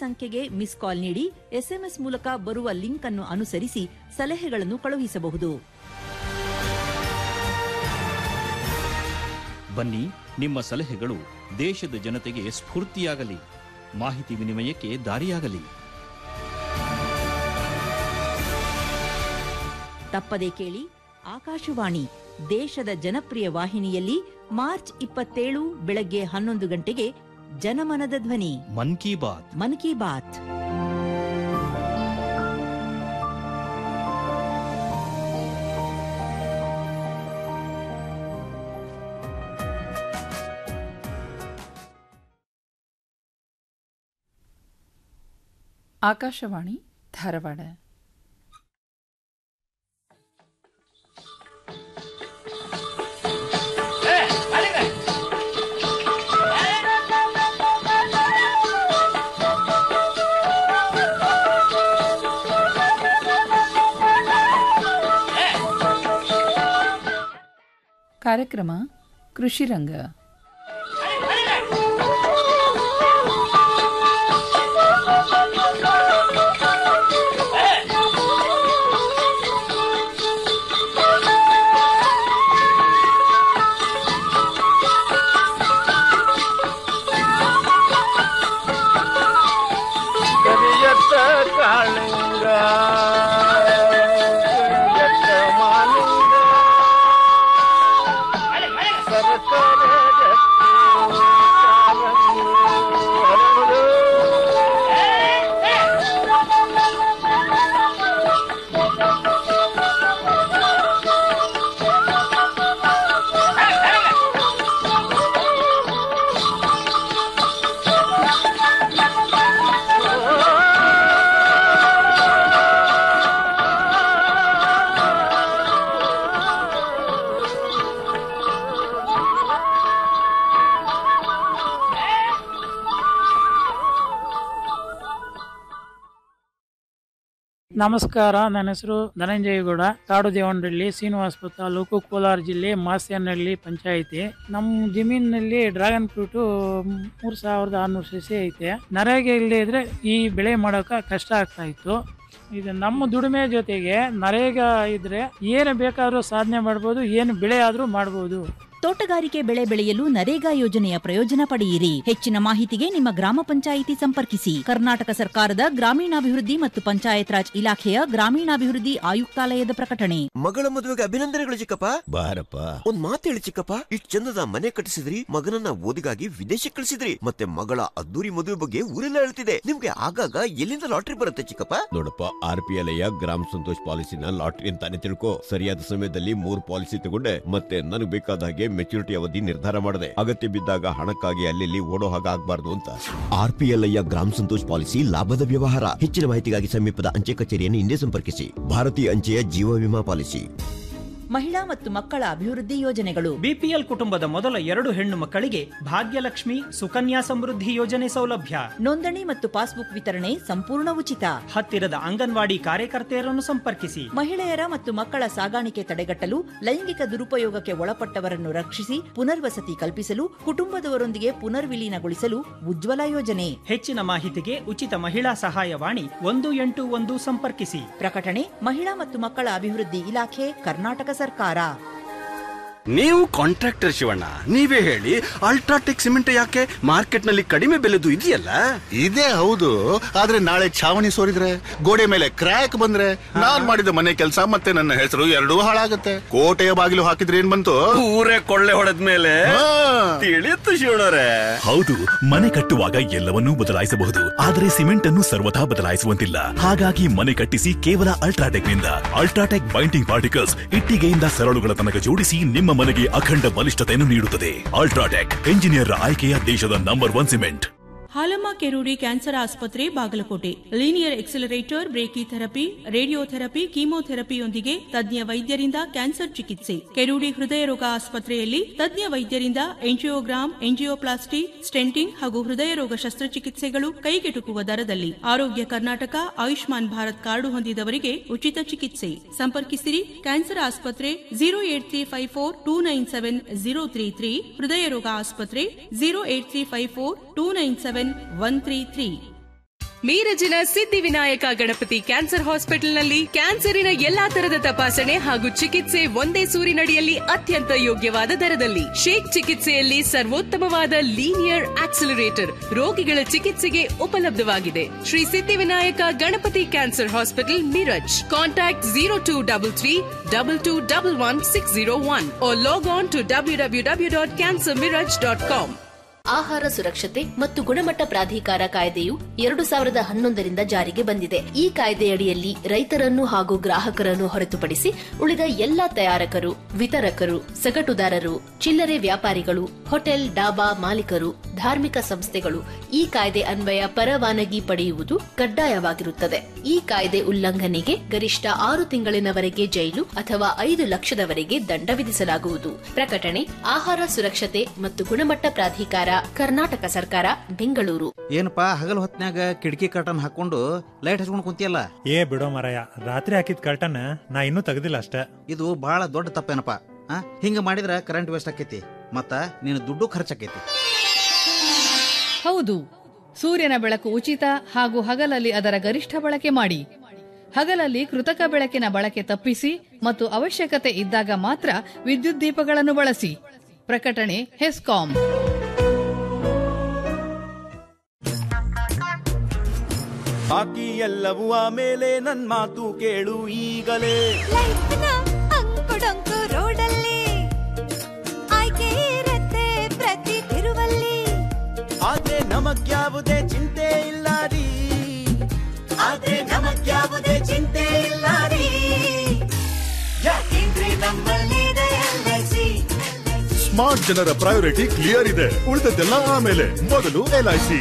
ಸಂಖ್ಯೆಗೆ miss call ನೀಡಿ SMS ಮೂಲಕ ಬರುವ ಲಿಂಕ್ ಅನ್ನು ಅನುಸರಿಸಿ ಸಲಹೆಗಳನ್ನು ಕಳುಹಿಸಬಹುದು ಬನ್ನಿ ನಿಮ್ಮ ಸಲಹೆಗಳು ದೇಶದ ಜನತೆಗೆ ಸ್ಫೂರ್ತಿಯಾಗಲಿ ಮಾಹಿತಿ ವಿನಿಮಯಕ್ಕೆ ದಾರಿಯಾಗಲಿ ತಪ್ಪದೆ ಕೇಳಿ ಆಕಾಶವಾಣಿ ದೇಶದ ಜನಪ್ರಿಯ ವಾಹಿನಿಯಲ್ಲಿ ಮಾರ್ಚ್ ಇಪ್ಪತ್ತೇಳು ಬೆಳಗ್ಗೆ ಹನ್ನೊಂದು ಗಂಟೆಗೆ ಜನಮನದ ಧ್ವನಿ ಮನ್ ಕಿ ಬಾತ್ ಮನ್ ಕಿ ಬಾತ್ ಆಕಾಶವಾಣಿ ಧಾರವಾಡ ಕಾರ್ಯಕ್ರಮ ಕೃಷಿ ರಂಗ ಕರಿಯತ್ತ ಕಾಳಿಂಗ ಕರಿಯತ್ತ ಮಾಲಿಂಗ ಸರಸರ ಗಟ್ಟಿ ಕಾರಂಗಿ ಹರಡು. ನಮಸ್ಕಾರ ನನ್ನ ಹೆಸರು ಧನಂಜಯಗೌಡ ಕಾಡು ದೇವನಹಳ್ಳಿ ಶ್ರೀನಿವಾಸಪುರ ತಾಲೂಕು ಕೋಲಾರ ಜಿಲ್ಲೆ ಮಾಸ್ಯನಹಳ್ಳಿ ಪಂಚಾಯಿತಿ ನಮ್ಮ ಜಮೀನಿನಲ್ಲಿ ಡ್ರ್ಯಾಗನ್ ಫ್ರೂಟ್ ಮೂರ್ ಸಾವಿರದ ಆರ್ನೂರು ಸಸಿ ಐತೆ ನರೇಗೆ ಇಲ್ಲದೆ ಇದ್ರೆ ಈ ಬೆಳೆ ಮಾಡೋಕೆ ಕಷ್ಟ ಆಗ್ತಾ ಇತ್ತು ಇದು ನಮ್ಮ ದುಡಿಮೆ ಜೊತೆಗೆ ನರೇಗ ಇದ್ರೆ ಏನು ಬೇಕಾದ್ರೂ ಸಾಧನೆ ಮಾಡ್ಬೋದು ಏನು ಬೆಳೆ ಆದ್ರೂ ಮಾಡ್ಬೋದು ತೋಟಗಾರಿಕೆ ಬೆಳೆ ಬೆಳೆಯಲು ನರೇಗಾ ಯೋಜನೆಯ ಪ್ರಯೋಜನ ಪಡೆಯಿರಿ ಹೆಚ್ಚಿನ ಮಾಹಿತಿಗೆ ನಿಮ್ಮ ಗ್ರಾಮ ಪಂಚಾಯಿತಿ ಸಂಪರ್ಕಿಸಿ ಕರ್ನಾಟಕ ಸರ್ಕಾರದ ಗ್ರಾಮೀಣಾಭಿವೃದ್ಧಿ ಮತ್ತು ಪಂಚಾಯತ್ ರಾಜ್ ಇಲಾಖೆಯ ಗ್ರಾಮೀಣಾಭಿವೃದ್ಧಿ ಆಯುಕ್ತಾಲಯದ ಪ್ರಕಟಣೆ ಮಗಳ ಮದುವೆಗೆ ಅಭಿನಂದನೆಗಳು ಚಿಕ್ಕಪ್ಪ ಬಾರಪ್ಪ ಒಂದ್ ಮಾತು ಹೇಳಿ ಚಿಕ್ಕಪ್ಪ ಇಷ್ಟ್ ಚಂದದ ಮನೆ ಕಟ್ಟಿಸಿದ್ರಿ ಮಗನನ್ನ ಓದಿಗಾಗಿ ವಿದೇಶಕ್ಕೆ ಕಳಿಸಿದ್ರಿ ಮತ್ತೆ ಮಗಳ ಅದ್ದೂರಿ ಮದುವೆ ಬಗ್ಗೆ ಊರೆಲ್ಲ ಹೇಳ್ತಿದೆ ನಿಮ್ಗೆ ಆಗಾಗ ಎಲ್ಲಿಂದ ಲಾಟ್ರಿ ಬರುತ್ತೆ ಚಿಕ್ಕಪ್ಪ ನೋಡಪ್ಪ ಆರ್ ಪಿ ಎಲ್ ಗ್ರಾಮ ಸಂತೋಷ್ ಪಾಲಿಸಿನ ಲಾಟ್ರಿ ಅಂತಾನೆ ತಿಳ್ಕೊ ಸರಿಯಾದ ಸಮಯದಲ್ಲಿ ಮೂರ್ ಪಾಲಿಸಿ ತಗೊಂಡೆ ಮತ್ತೆ ನನಗೆ ಬೇಕಾದ ಹಾಗೆ ಮೆಚುರಿಟಿ ಅವಧಿ ನಿರ್ಧಾರ ಮಾಡಿದೆ ಅಗತ್ಯ ಬಿದ್ದಾಗ ಹಣಕ್ಕಾಗಿ ಅಲ್ಲಿ ಓಡೋ ಹಾಗೆ ಆಗ್ಬಾರ್ದು ಅಂತ ಆರ್ ಪಿ ಎಲ್ ಗ್ರಾಮ ಸಂತೋಷ್ ಪಾಲಿಸಿ ಲಾಭದ ವ್ಯವಹಾರ ಹೆಚ್ಚಿನ ಮಾಹಿತಿಗಾಗಿ ಸಮೀಪದ ಅಂಚೆ ಕಚೇರಿಯನ್ನು ಹಿಂದೆ ಸಂಪರ್ಕಿಸಿ ಭಾರತೀಯ ಅಂಚೆಯ ಜೀವ ವಿಮಾ ಪಾಲಿಸಿ ಮಹಿಳಾ ಮತ್ತು ಮಕ್ಕಳ ಅಭಿವೃದ್ಧಿ ಯೋಜನೆಗಳು ಬಿಪಿಎಲ್ ಕುಟುಂಬದ ಮೊದಲ ಎರಡು ಹೆಣ್ಣು ಮಕ್ಕಳಿಗೆ ಭಾಗ್ಯಲಕ್ಷ್ಮಿ ಸುಕನ್ಯಾ ಸಮೃದ್ಧಿ ಯೋಜನೆ ಸೌಲಭ್ಯ ನೋಂದಣಿ ಮತ್ತು ಪಾಸ್ಬುಕ್ ವಿತರಣೆ ಸಂಪೂರ್ಣ ಉಚಿತ ಹತ್ತಿರದ ಅಂಗನವಾಡಿ ಕಾರ್ಯಕರ್ತೆಯರನ್ನು ಸಂಪರ್ಕಿಸಿ ಮಹಿಳೆಯರ ಮತ್ತು ಮಕ್ಕಳ ಸಾಗಾಣಿಕೆ ತಡೆಗಟ್ಟಲು ಲೈಂಗಿಕ ದುರುಪಯೋಗಕ್ಕೆ ಒಳಪಟ್ಟವರನ್ನು ರಕ್ಷಿಸಿ ಪುನರ್ವಸತಿ ಕಲ್ಪಿಸಲು ಕುಟುಂಬದವರೊಂದಿಗೆ ಪುನರ್ವಿಲೀನಗೊಳಿಸಲು ಉಜ್ವಲ ಯೋಜನೆ ಹೆಚ್ಚಿನ ಮಾಹಿತಿಗೆ ಉಚಿತ ಮಹಿಳಾ ಸಹಾಯವಾಣಿ ಒಂದು ಎಂಟು ಒಂದು ಸಂಪರ್ಕಿಸಿ ಪ್ರಕಟಣೆ ಮಹಿಳಾ ಮತ್ತು ಮಕ್ಕಳ ಅಭಿವೃದ್ಧಿ ಇಲಾಖೆ ಕರ್ನಾಟಕ ಸರ್ಕಾರ ನೀವು ಕಾಂಟ್ರಾಕ್ಟರ್ ಶಿವಣ್ಣ ನೀವೇ ಹೇಳಿ ಅಲ್ಟ್ರಾಟೆಕ್ ಸಿಮೆಂಟ್ ಯಾಕೆ ಮಾರ್ಕೆಟ್ ನಲ್ಲಿ ಕಡಿಮೆ ಬೆಲೆದು ಇದೆಯಲ್ಲ ಇದೇ ಹೌದು ಆದ್ರೆ ನಾಳೆ ಛಾವಣಿ ಸೋರಿದ್ರೆ ಗೋಡೆ ಮೇಲೆ ಕ್ರ್ಯಾಕ್ ಬಂದ್ರೆ ನಾನ್ ಮಾಡಿದ ಮನೆ ಕೆಲಸ ಮತ್ತೆ ನನ್ನ ಹೆಸರು ಎರಡೂ ಹಾಳಾಗತ್ತೆ ಕೋಟೆಯ ಬಾಗಿಲು ಹಾಕಿದ್ರೆ ಏನ್ ಬಂತು ಊರೇ ಕೊಳ್ಳೆ ಹೊಡೆದ ಮೇಲೆ ತಿಳಿಯುತ್ತು ಶಿವಣ್ಣರೇ ಹೌದು ಮನೆ ಕಟ್ಟುವಾಗ ಎಲ್ಲವನ್ನೂ ಬದಲಾಯಿಸಬಹುದು ಆದರೆ ಸಿಮೆಂಟ್ ಅನ್ನು ಸರ್ವಥಾ ಬದಲಾಯಿಸುವಂತಿಲ್ಲ ಹಾಗಾಗಿ ಮನೆ ಕಟ್ಟಿಸಿ ಕೇವಲ ಅಲ್ಟ್ರಾಟೆಕ್ ನಿಂದ ಅಲ್ಟ್ರಾಟೆಕ್ ಬೈಂಡಿಂಗ್ ಪಾರ್ಟಿಕಲ್ಸ್ ಇಟ್ಟಿಗೆಯಿಂದ ಸರಳುಗಳ ತನಕ ಜೋಡಿಸಿ ನಿಮ್ಮ ಮನೆಗೆ ಅಖಂಡ ಬಲಿಷ್ಠತೆಯನ್ನು ನೀಡುತ್ತದೆ ಅಲ್ಟ್ರಾಟೆಕ್ ಎಂಜಿನಿಯರ್ ಆಯ್ಕೆಯ ದೇಶದ number one cement Halamma Keruri cancer ಆಸ್ಪತ್ರೆ Bagalkot linear accelerator brachytherapy radiotherapy ಕೀಮೋಥೆರಪಿಯೊಂದಿಗೆ ತಜ್ಞ ವೈದ್ಯರಿಂದ ಕ್ಯಾನ್ಸರ್ ಚಿಕಿತ್ಸೆ ಕೆರೂರಿ ಹೃದಯ ರೋಗ ಆಸ್ಪತ್ರೆಯಲ್ಲಿ ತಜ್ಞ ವೈದ್ಯರಿಂದ ಎಂಜಿಯೋಗ್ರಾಮ್ ಎಂಜಿಯೋಪ್ಲಾಸ್ಟಿ ಸ್ಟೆಂಟಿಂಗ್ ಹಾಗೂ ಹೃದಯ ರೋಗ ಶಸ್ತ್ರಚಿಕಿತ್ಸೆಗಳು ಕೈಗೆಟುಕುವ ದರದಲ್ಲಿ ಆರೋಗ್ಯ ಕರ್ನಾಟಕ ಆಯುಷ್ಮಾನ್ ಭಾರತ್ ಕಾರ್ಡು ಹೊಂದಿದವರಿಗೆ ಉಚಿತ ಚಿಕಿತ್ಸೆ ಸಂಪರ್ಕಿಸಿರಿ ಕ್ಯಾನ್ಸರ್ ಆಸ್ಪತ್ರೆ zero eight three five four two nine seven zero three three ಹೃದಯ ರೋಗ ಆಸ್ಪತ್ರೆ zero eight three five four two nine seven one three three ಮೀರಜಿನ ಸಿದ್ಧಿವಿನಾಯಕ ಗಣಪತಿ ಕ್ಯಾನ್ಸರ್ ಹಾಸ್ಪಿಟಲ್ನಲ್ಲಿ ಕ್ಯಾನ್ಸರಿನ ಎಲ್ಲಾ ತರದ ತಪಾಸಣೆ ಹಾಗೂ ಚಿಕಿತ್ಸೆ ಒಂದೇ ಸೂರಿನಡಿಯಲ್ಲಿ ಅತ್ಯಂತ ಯೋಗ್ಯವಾದ ದರದಲ್ಲಿ ಶೇಕ್ ಚಿಕಿತ್ಸೆಯಲ್ಲಿ ಸರ್ವೋತ್ತಮವಾದ ಲೀನಿಯರ್ ಆಕ್ಸಿಲರೇಟರ್ ರೋಗಿಗಳ ಚಿಕಿತ್ಸೆಗೆ ಉಪಲಬ್ಧವಾಗಿದೆ Shri Siddhivinayaka Ganapati cancer hospital Miraj contact zero two double three double two double one six zero one log on to W W W dot cancer Miraj dot com ಆಹಾರ ಸುರಕ್ಷತೆ ಮತ್ತು ಗುಣಮಟ್ಟ ಪ್ರಾಧಿಕಾರ ಕಾಯ್ದೆಯು ಎರಡು ಸಾವಿರದ ಹನ್ನೊಂದರಿಂದ ಜಾರಿಗೆ ಬಂದಿದೆ ಈ ಕಾಯ್ದೆಯಡಿಯಲ್ಲಿ ರೈತರನ್ನು ಹಾಗೂ ಗ್ರಾಹಕರನ್ನು ಹೊರತುಪಡಿಸಿ ಉಳಿದ ಎಲ್ಲಾ ತಯಾರಕರು ವಿತರಕರು ಸಗಟುದಾರರು ಚಿಲ್ಲರೆ ವ್ಯಾಪಾರಿಗಳು ಹೋಟೆಲ್ ಡಾಬಾ ಮಾಲೀಕರು ಧಾರ್ಮಿಕ ಸಂಸ್ಥೆಗಳು ಈ ಕಾಯ್ದೆ ಅನ್ವಯ ಪರವಾನಗಿ ಪಡೆಯುವುದು ಕಡ್ಡಾಯವಾಗಿರುತ್ತದೆ ಈ ಕಾಯ್ದೆ ಉಲ್ಲಂಘನೆಗೆ ಗರಿಷ್ಠ ಆರು ತಿಂಗಳಿನವರೆಗೆ ಜೈಲು ಅಥವಾ ಐದು ಲಕ್ಷದವರೆಗೆ ದಂಡ ವಿಧಿಸಲಾಗುವುದು ಪ್ರಕಟಣೆ ಆಹಾರ ಸುರಕ್ಷತೆ ಮತ್ತು ಗುಣಮಟ್ಟ ಪ್ರಾಧಿಕಾರ ಕರ್ನಾಟಕ ಸರ್ಕಾರ ಬೆಂಗಳೂರು ಏನಪ್ಪಾ ಹಗಲ್ ಹೊತ್ನ್ಯಾಗ ಕಿಟಕಿ ಕರ್ಟನ್ ಹಾಕೊಂಡು ಲೈಟ್ ಹಚ್ಕೊಂಡು ಕುಂತಿಯಲ್ಲ ಏ ಬಿಡೋ ಮರಯ ರಾತ್ರಿ ಹಾಕಿದ ಕರ್ಟನ್ ನಾ ಇನ್ನೂ ತೆಗ್ದಿಲ್ಲ ಅಷ್ಟೇ ಇದು ಬಹಳ ದೊಡ್ಡ ತಪ್ಪೇನಪ್ಪ ಆ ಹಿಂಗ ಮಾಡಿದ್ರ ಕರೆಂಟ್ ವೇಸ್ಟ್ ಆಕೈತಿ ಮತ್ತ ನಿನ್ನ ದುಡ್ಡು ಖರ್ಚಾಕೈತಿ ಹೌದು ಸೂರ್ಯನ ಬೆಳಕು ಉಚಿತ ಹಾಗೂ ಹಗಲಲ್ಲಿ ಅದರ ಗರಿಷ್ಠ ಬಳಕೆ ಮಾಡಿ ಹಗಲಲ್ಲಿ ಕೃತಕ ಬೆಳಕಿನ ಬಳಕೆ ತಪ್ಪಿಸಿ ಮತ್ತು ಅವಶ್ಯಕತೆ ಇದ್ದಾಗ ಮಾತ್ರ ವಿದ್ಯುತ್ ದೀಪಗಳನ್ನು ಬಳಸಿ ಪ್ರಕಟಣೆ ಹೆಸ್ಕಾಂ ಬಾಕಿ ಎಲ್ಲವೂ ಆಮೇಲೆ ನನ್ ಮಾತು ಕೇಳು ಈಗಲೇ ಅಂಕುಡೊಂಕು ರೋಡಲ್ಲಿ ಆಯ್ಕೆ ಇರತ್ತೆ ಪ್ರತಿ ತಿರುವಲ್ಲಿ ಆದ್ರೆ ನಮಗ್ಯಾವುದೇ ಚಿಂತೆ ಇಲ್ಲ ರೀ ಆದ್ರೆ ನಮಗ್ಯಾವುದೇ ಚಿಂತೆ ಇಲ್ಲ ರೀ ಯಾಕೆಂದ್ರೆ ನಮ್ಮಲ್ಲಿದೆ LIC. ಸ್ಮಾರ್ಟ್ ಜನರ ಪ್ರಯಾರಿಟಿ ಕ್ಲಿಯರ್ ಇದೆ ಉಳಿದದ್ದೆಲ್ಲ ಆಮೇಲೆ ಮೊದಲು ಎಲ್ಐಸಿ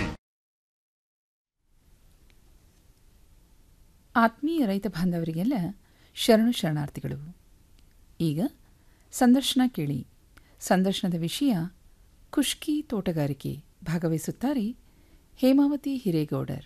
ಆತ್ಮೀಯ ರೈತ ಬಾಂಧವರಿಗೆಲ್ಲ ಶರಣು ಶರಣಾರ್ಥಿಗಳು ಈಗ ಸಂದರ್ಶನ ಕೇಳಿ ಸಂದರ್ಶನದ ವಿಷಯ ಖುಷ್ಕಿ ತೋಟಗಾರಿಕೆ ಭಾಗವಹಿಸುತ್ತಾರೆ ಹೇಮಾವತಿ ಹಿರೇಗೌಡರ್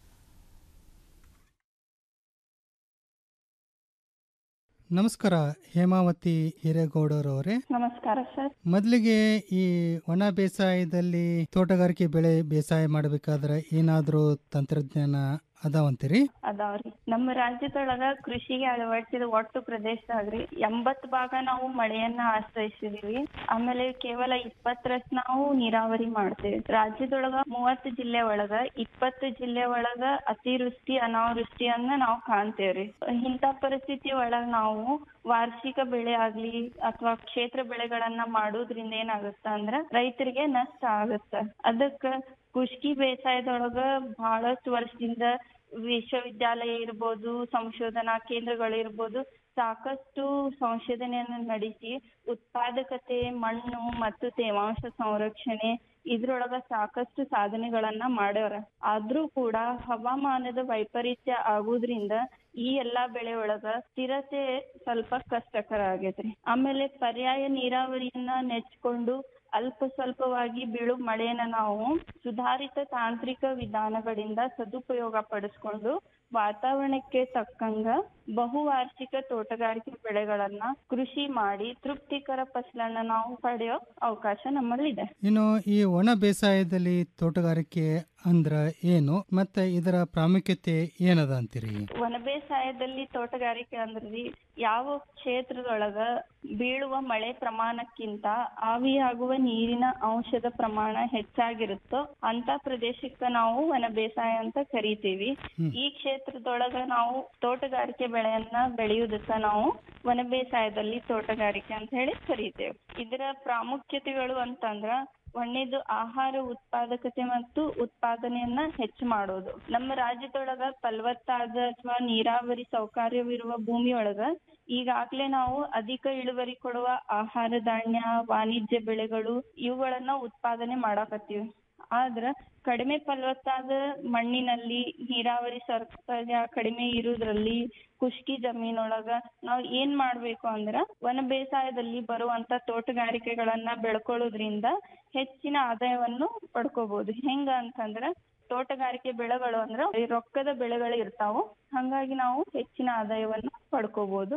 ನಮಸ್ಕಾರ ಹೇಮಾವತಿ ಹಿರೇಗೌಡರವರೇ ನಮಸ್ಕಾರ ಸರ್ ಮೊದಲಿಗೆ ಈ ಒಣ ಬೇಸಾಯದಲ್ಲಿ ತೋಟಗಾರಿಕೆ ಬೆಳೆ ಬೇಸಾಯ ಮಾಡಬೇಕಾದ್ರೆ ಏನಾದರೂ ತಂತ್ರಜ್ಞಾನ ಅದಾವಂತೀರಿ ಅದಾವ್ರಿ ನಮ್ಮ ರಾಜ್ಯದೊಳಗ ಕೃಷಿಗೆ ಅಳವಡಿಸಿದ ಒಟ್ಟು ಪ್ರದೇಶದಾಗ್ರಿ ಎಂಬತ್ ಭಾಗ ನಾವು ಮಳೆಯನ್ನ ಆಶ್ರಯಿಸಿದೀವಿ ಆಮೇಲೆ ಕೇವಲ ಇಪ್ಪತ್ತರಷ್ಟು ನಾವು ನೀರಾವರಿ ಮಾಡ್ತೇವೆ ರಾಜ್ಯದೊಳಗ ಮೂವತ್ತು ಜಿಲ್ಲೆ ಒಳಗ ಇಪ್ಪತ್ತು ಜಿಲ್ಲೆ ಒಳಗ ಅತಿವೃಷ್ಟಿ ಅನಾವೃಷ್ಟಿಯನ್ನ ನಾವು ಕಾಣ್ತೇವ್ರಿ ಇಂಥ ಪರಿಸ್ಥಿತಿ ಒಳಗ ನಾವು ವಾರ್ಷಿಕ ಬೆಳೆ ಆಗ್ಲಿ ಅಥವಾ ಕ್ಷೇತ್ರ ಬೆಳೆಗಳನ್ನ ಮಾಡೋದ್ರಿಂದ ಏನಾಗುತ್ತ ಅಂದ್ರ ರೈತರಿಗೆ ನಷ್ಟ ಆಗುತ್ತ ಅದಕ್ಕ ಕುಷ್ಕಿ ಬೇಸಾಯದೊಳಗ ಬಹಳಷ್ಟು ವರ್ಷದಿಂದ ವಿಶ್ವವಿದ್ಯಾಲಯ ಇರ್ಬೋದು ಸಂಶೋಧನಾ ಕೇಂದ್ರಗಳಿರ್ಬೋದು ಸಾಕಷ್ಟು ಸಂಶೋಧನೆಯನ್ನು ನಡೆಸಿ ಉತ್ಪಾದಕತೆ ಮಣ್ಣು ಮತ್ತು ತೇವಾಂಶ ಸಂರಕ್ಷಣೆ ಇದ್ರೊಳಗ ಸಾಕಷ್ಟು ಸಾಧನೆಗಳನ್ನ ಮಾಡ್ಯಾರ ಆದ್ರೂ ಕೂಡ ಹವಾಮಾನದ ವೈಪರೀತ್ಯ ಆಗುದ್ರಿಂದ ಈ ಎಲ್ಲಾ ಬೆಳೆ ಒಳಗ ಸ್ಥಿರತೆ ಸ್ವಲ್ಪ ಕಷ್ಟಕರ ಆಗೈತ್ರಿ ಆಮೇಲೆ ಪರ್ಯಾಯ ನೀರಾವರಿಯನ್ನ ನೆಚ್ಕೊಂಡು ಅಲ್ಪ ಸ್ವಲ್ಪವಾಗಿ ಬೀಳು ಮಳೆಯನ್ನ ನಾವು ಸುಧಾರಿತ ತಾಂತ್ರಿಕ ವಿಧಾನಗಳಿಂದ ಸದುಪಯೋಗ ಪಡಿಸ್ಕೊಂಡು ವಾತಾವರಣಕ್ಕೆ ತಕ್ಕಂಗ ಬಹುವಾರ್ಷಿಕ ತೋಟಗಾರಿಕೆ ಬೆಳೆಗಳನ್ನ ಕೃಷಿ ಮಾಡಿ ತೃಪ್ತಿಕರ ಫಸಲನ್ನ ನಾವು ಪಡೆಯೋ ಅವಕಾಶ ನಮ್ಮಲ್ಲಿದೆ ಇನ್ನು ಈ ಒಣ ಬೇಸಾಯದಲ್ಲಿ ತೋಟಗಾರಿಕೆ ಅಂದ್ರ ಏನು ಮತ್ತೆ ಇದರ ಪ್ರಾಮುಖ್ಯತೆ ಏನದ ಅಂತೀರಿ ವನ ಬೇಸಾಯದಲ್ಲಿ ತೋಟಗಾರಿಕೆ ಅಂದ್ರಿ ಯಾವ ಕ್ಷೇತ್ರದೊಳಗ ಬೀಳುವ ಮಳೆ ಪ್ರಮಾಣಕ್ಕಿಂತ ಆವಿಯಾಗುವ ನೀರಿನ ಅಂಶದ ಪ್ರಮಾಣ ಹೆಚ್ಚಾಗಿರುತ್ತೋ ಅಂತ ಪ್ರದೇಶಕ್ಕ ನಾವು ವನ ಬೇಸಾಯ ಅಂತ ಕರಿತೀವಿ ಈ ಕ್ಷೇತ್ರದೊಳಗ ನಾವು ತೋಟಗಾರಿಕೆ ಬೆಳೆಯನ್ನ ಬೆಳೆಯುವುದಕ್ಕ ನಾವು ವನ ಬೇಸಾಯದಲ್ಲಿ ತೋಟಗಾರಿಕೆ ಅಂತ ಹೇಳಿ ಕರಿತೇವೆ ಇದರ ಪ್ರಾಮುಖ್ಯತೆಗಳು ಅಂತಂದ್ರ ಒಂದನೇದು ಆಹಾರ ಉತ್ಪಾದಕತೆ ಮತ್ತು ಉತ್ಪಾದನೆಯನ್ನ ಹೆಚ್ಚು ಮಾಡೋದು ನಮ್ಮ ರಾಜ್ಯದೊಳಗ ಫಲವತ್ತಾದ ಅಥವಾ ನೀರಾವರಿ ಸೌಕರ್ಯವಿರುವ ಭೂಮಿಯೊಳಗ ಈಗಾಗ್ಲೇ ನಾವು ಅಧಿಕ ಇಳುವರಿ ಕೊಡುವ ಆಹಾರ ಧಾನ್ಯ ವಾಣಿಜ್ಯ ಬೆಳೆಗಳು ಇವುಗಳನ್ನ ಉತ್ಪಾದನೆ ಮಾಡಾಕತ್ತೀವಿ ಆದ್ರ ಕಡಿಮೆ ಫಲವತ್ತಾದ ಮಣ್ಣಿನಲ್ಲಿ ನೀರಾವರಿ ಸೌಕರ್ಯ ಕಡಿಮೆ ಇರುವುದ್ರಲ್ಲಿ ಖುಷ್ಕಿ ಜಮೀನೊಳಗ ನಾವ್ ಏನ್ ಮಾಡ್ಬೇಕು ಅಂದ್ರ ವನ ಬೇಸಾಯದಲ್ಲಿ ಬರುವಂತ ತೋಟಗಾರಿಕೆಗಳನ್ನ ಬೆಳ್ಕೊಳ್ಳೋದ್ರಿಂದ ಹೆಚ್ಚಿನ ಆದಾಯವನ್ನು ಪಡ್ಕೋಬಹುದು ಹೆಂಗ ಅಂತಂದ್ರ ತೋಟಗಾರಿಕೆ ಬೆಳೆಗಳು ಅಂದ್ರ ಈ ರೊಕ್ಕದ ಬೆಳೆಗಳು ಇರ್ತಾವು ಹಂಗಾಗಿ ನಾವು ಹೆಚ್ಚಿನ ಆದಾಯವನ್ನು ಪಡ್ಕೋಬಹುದು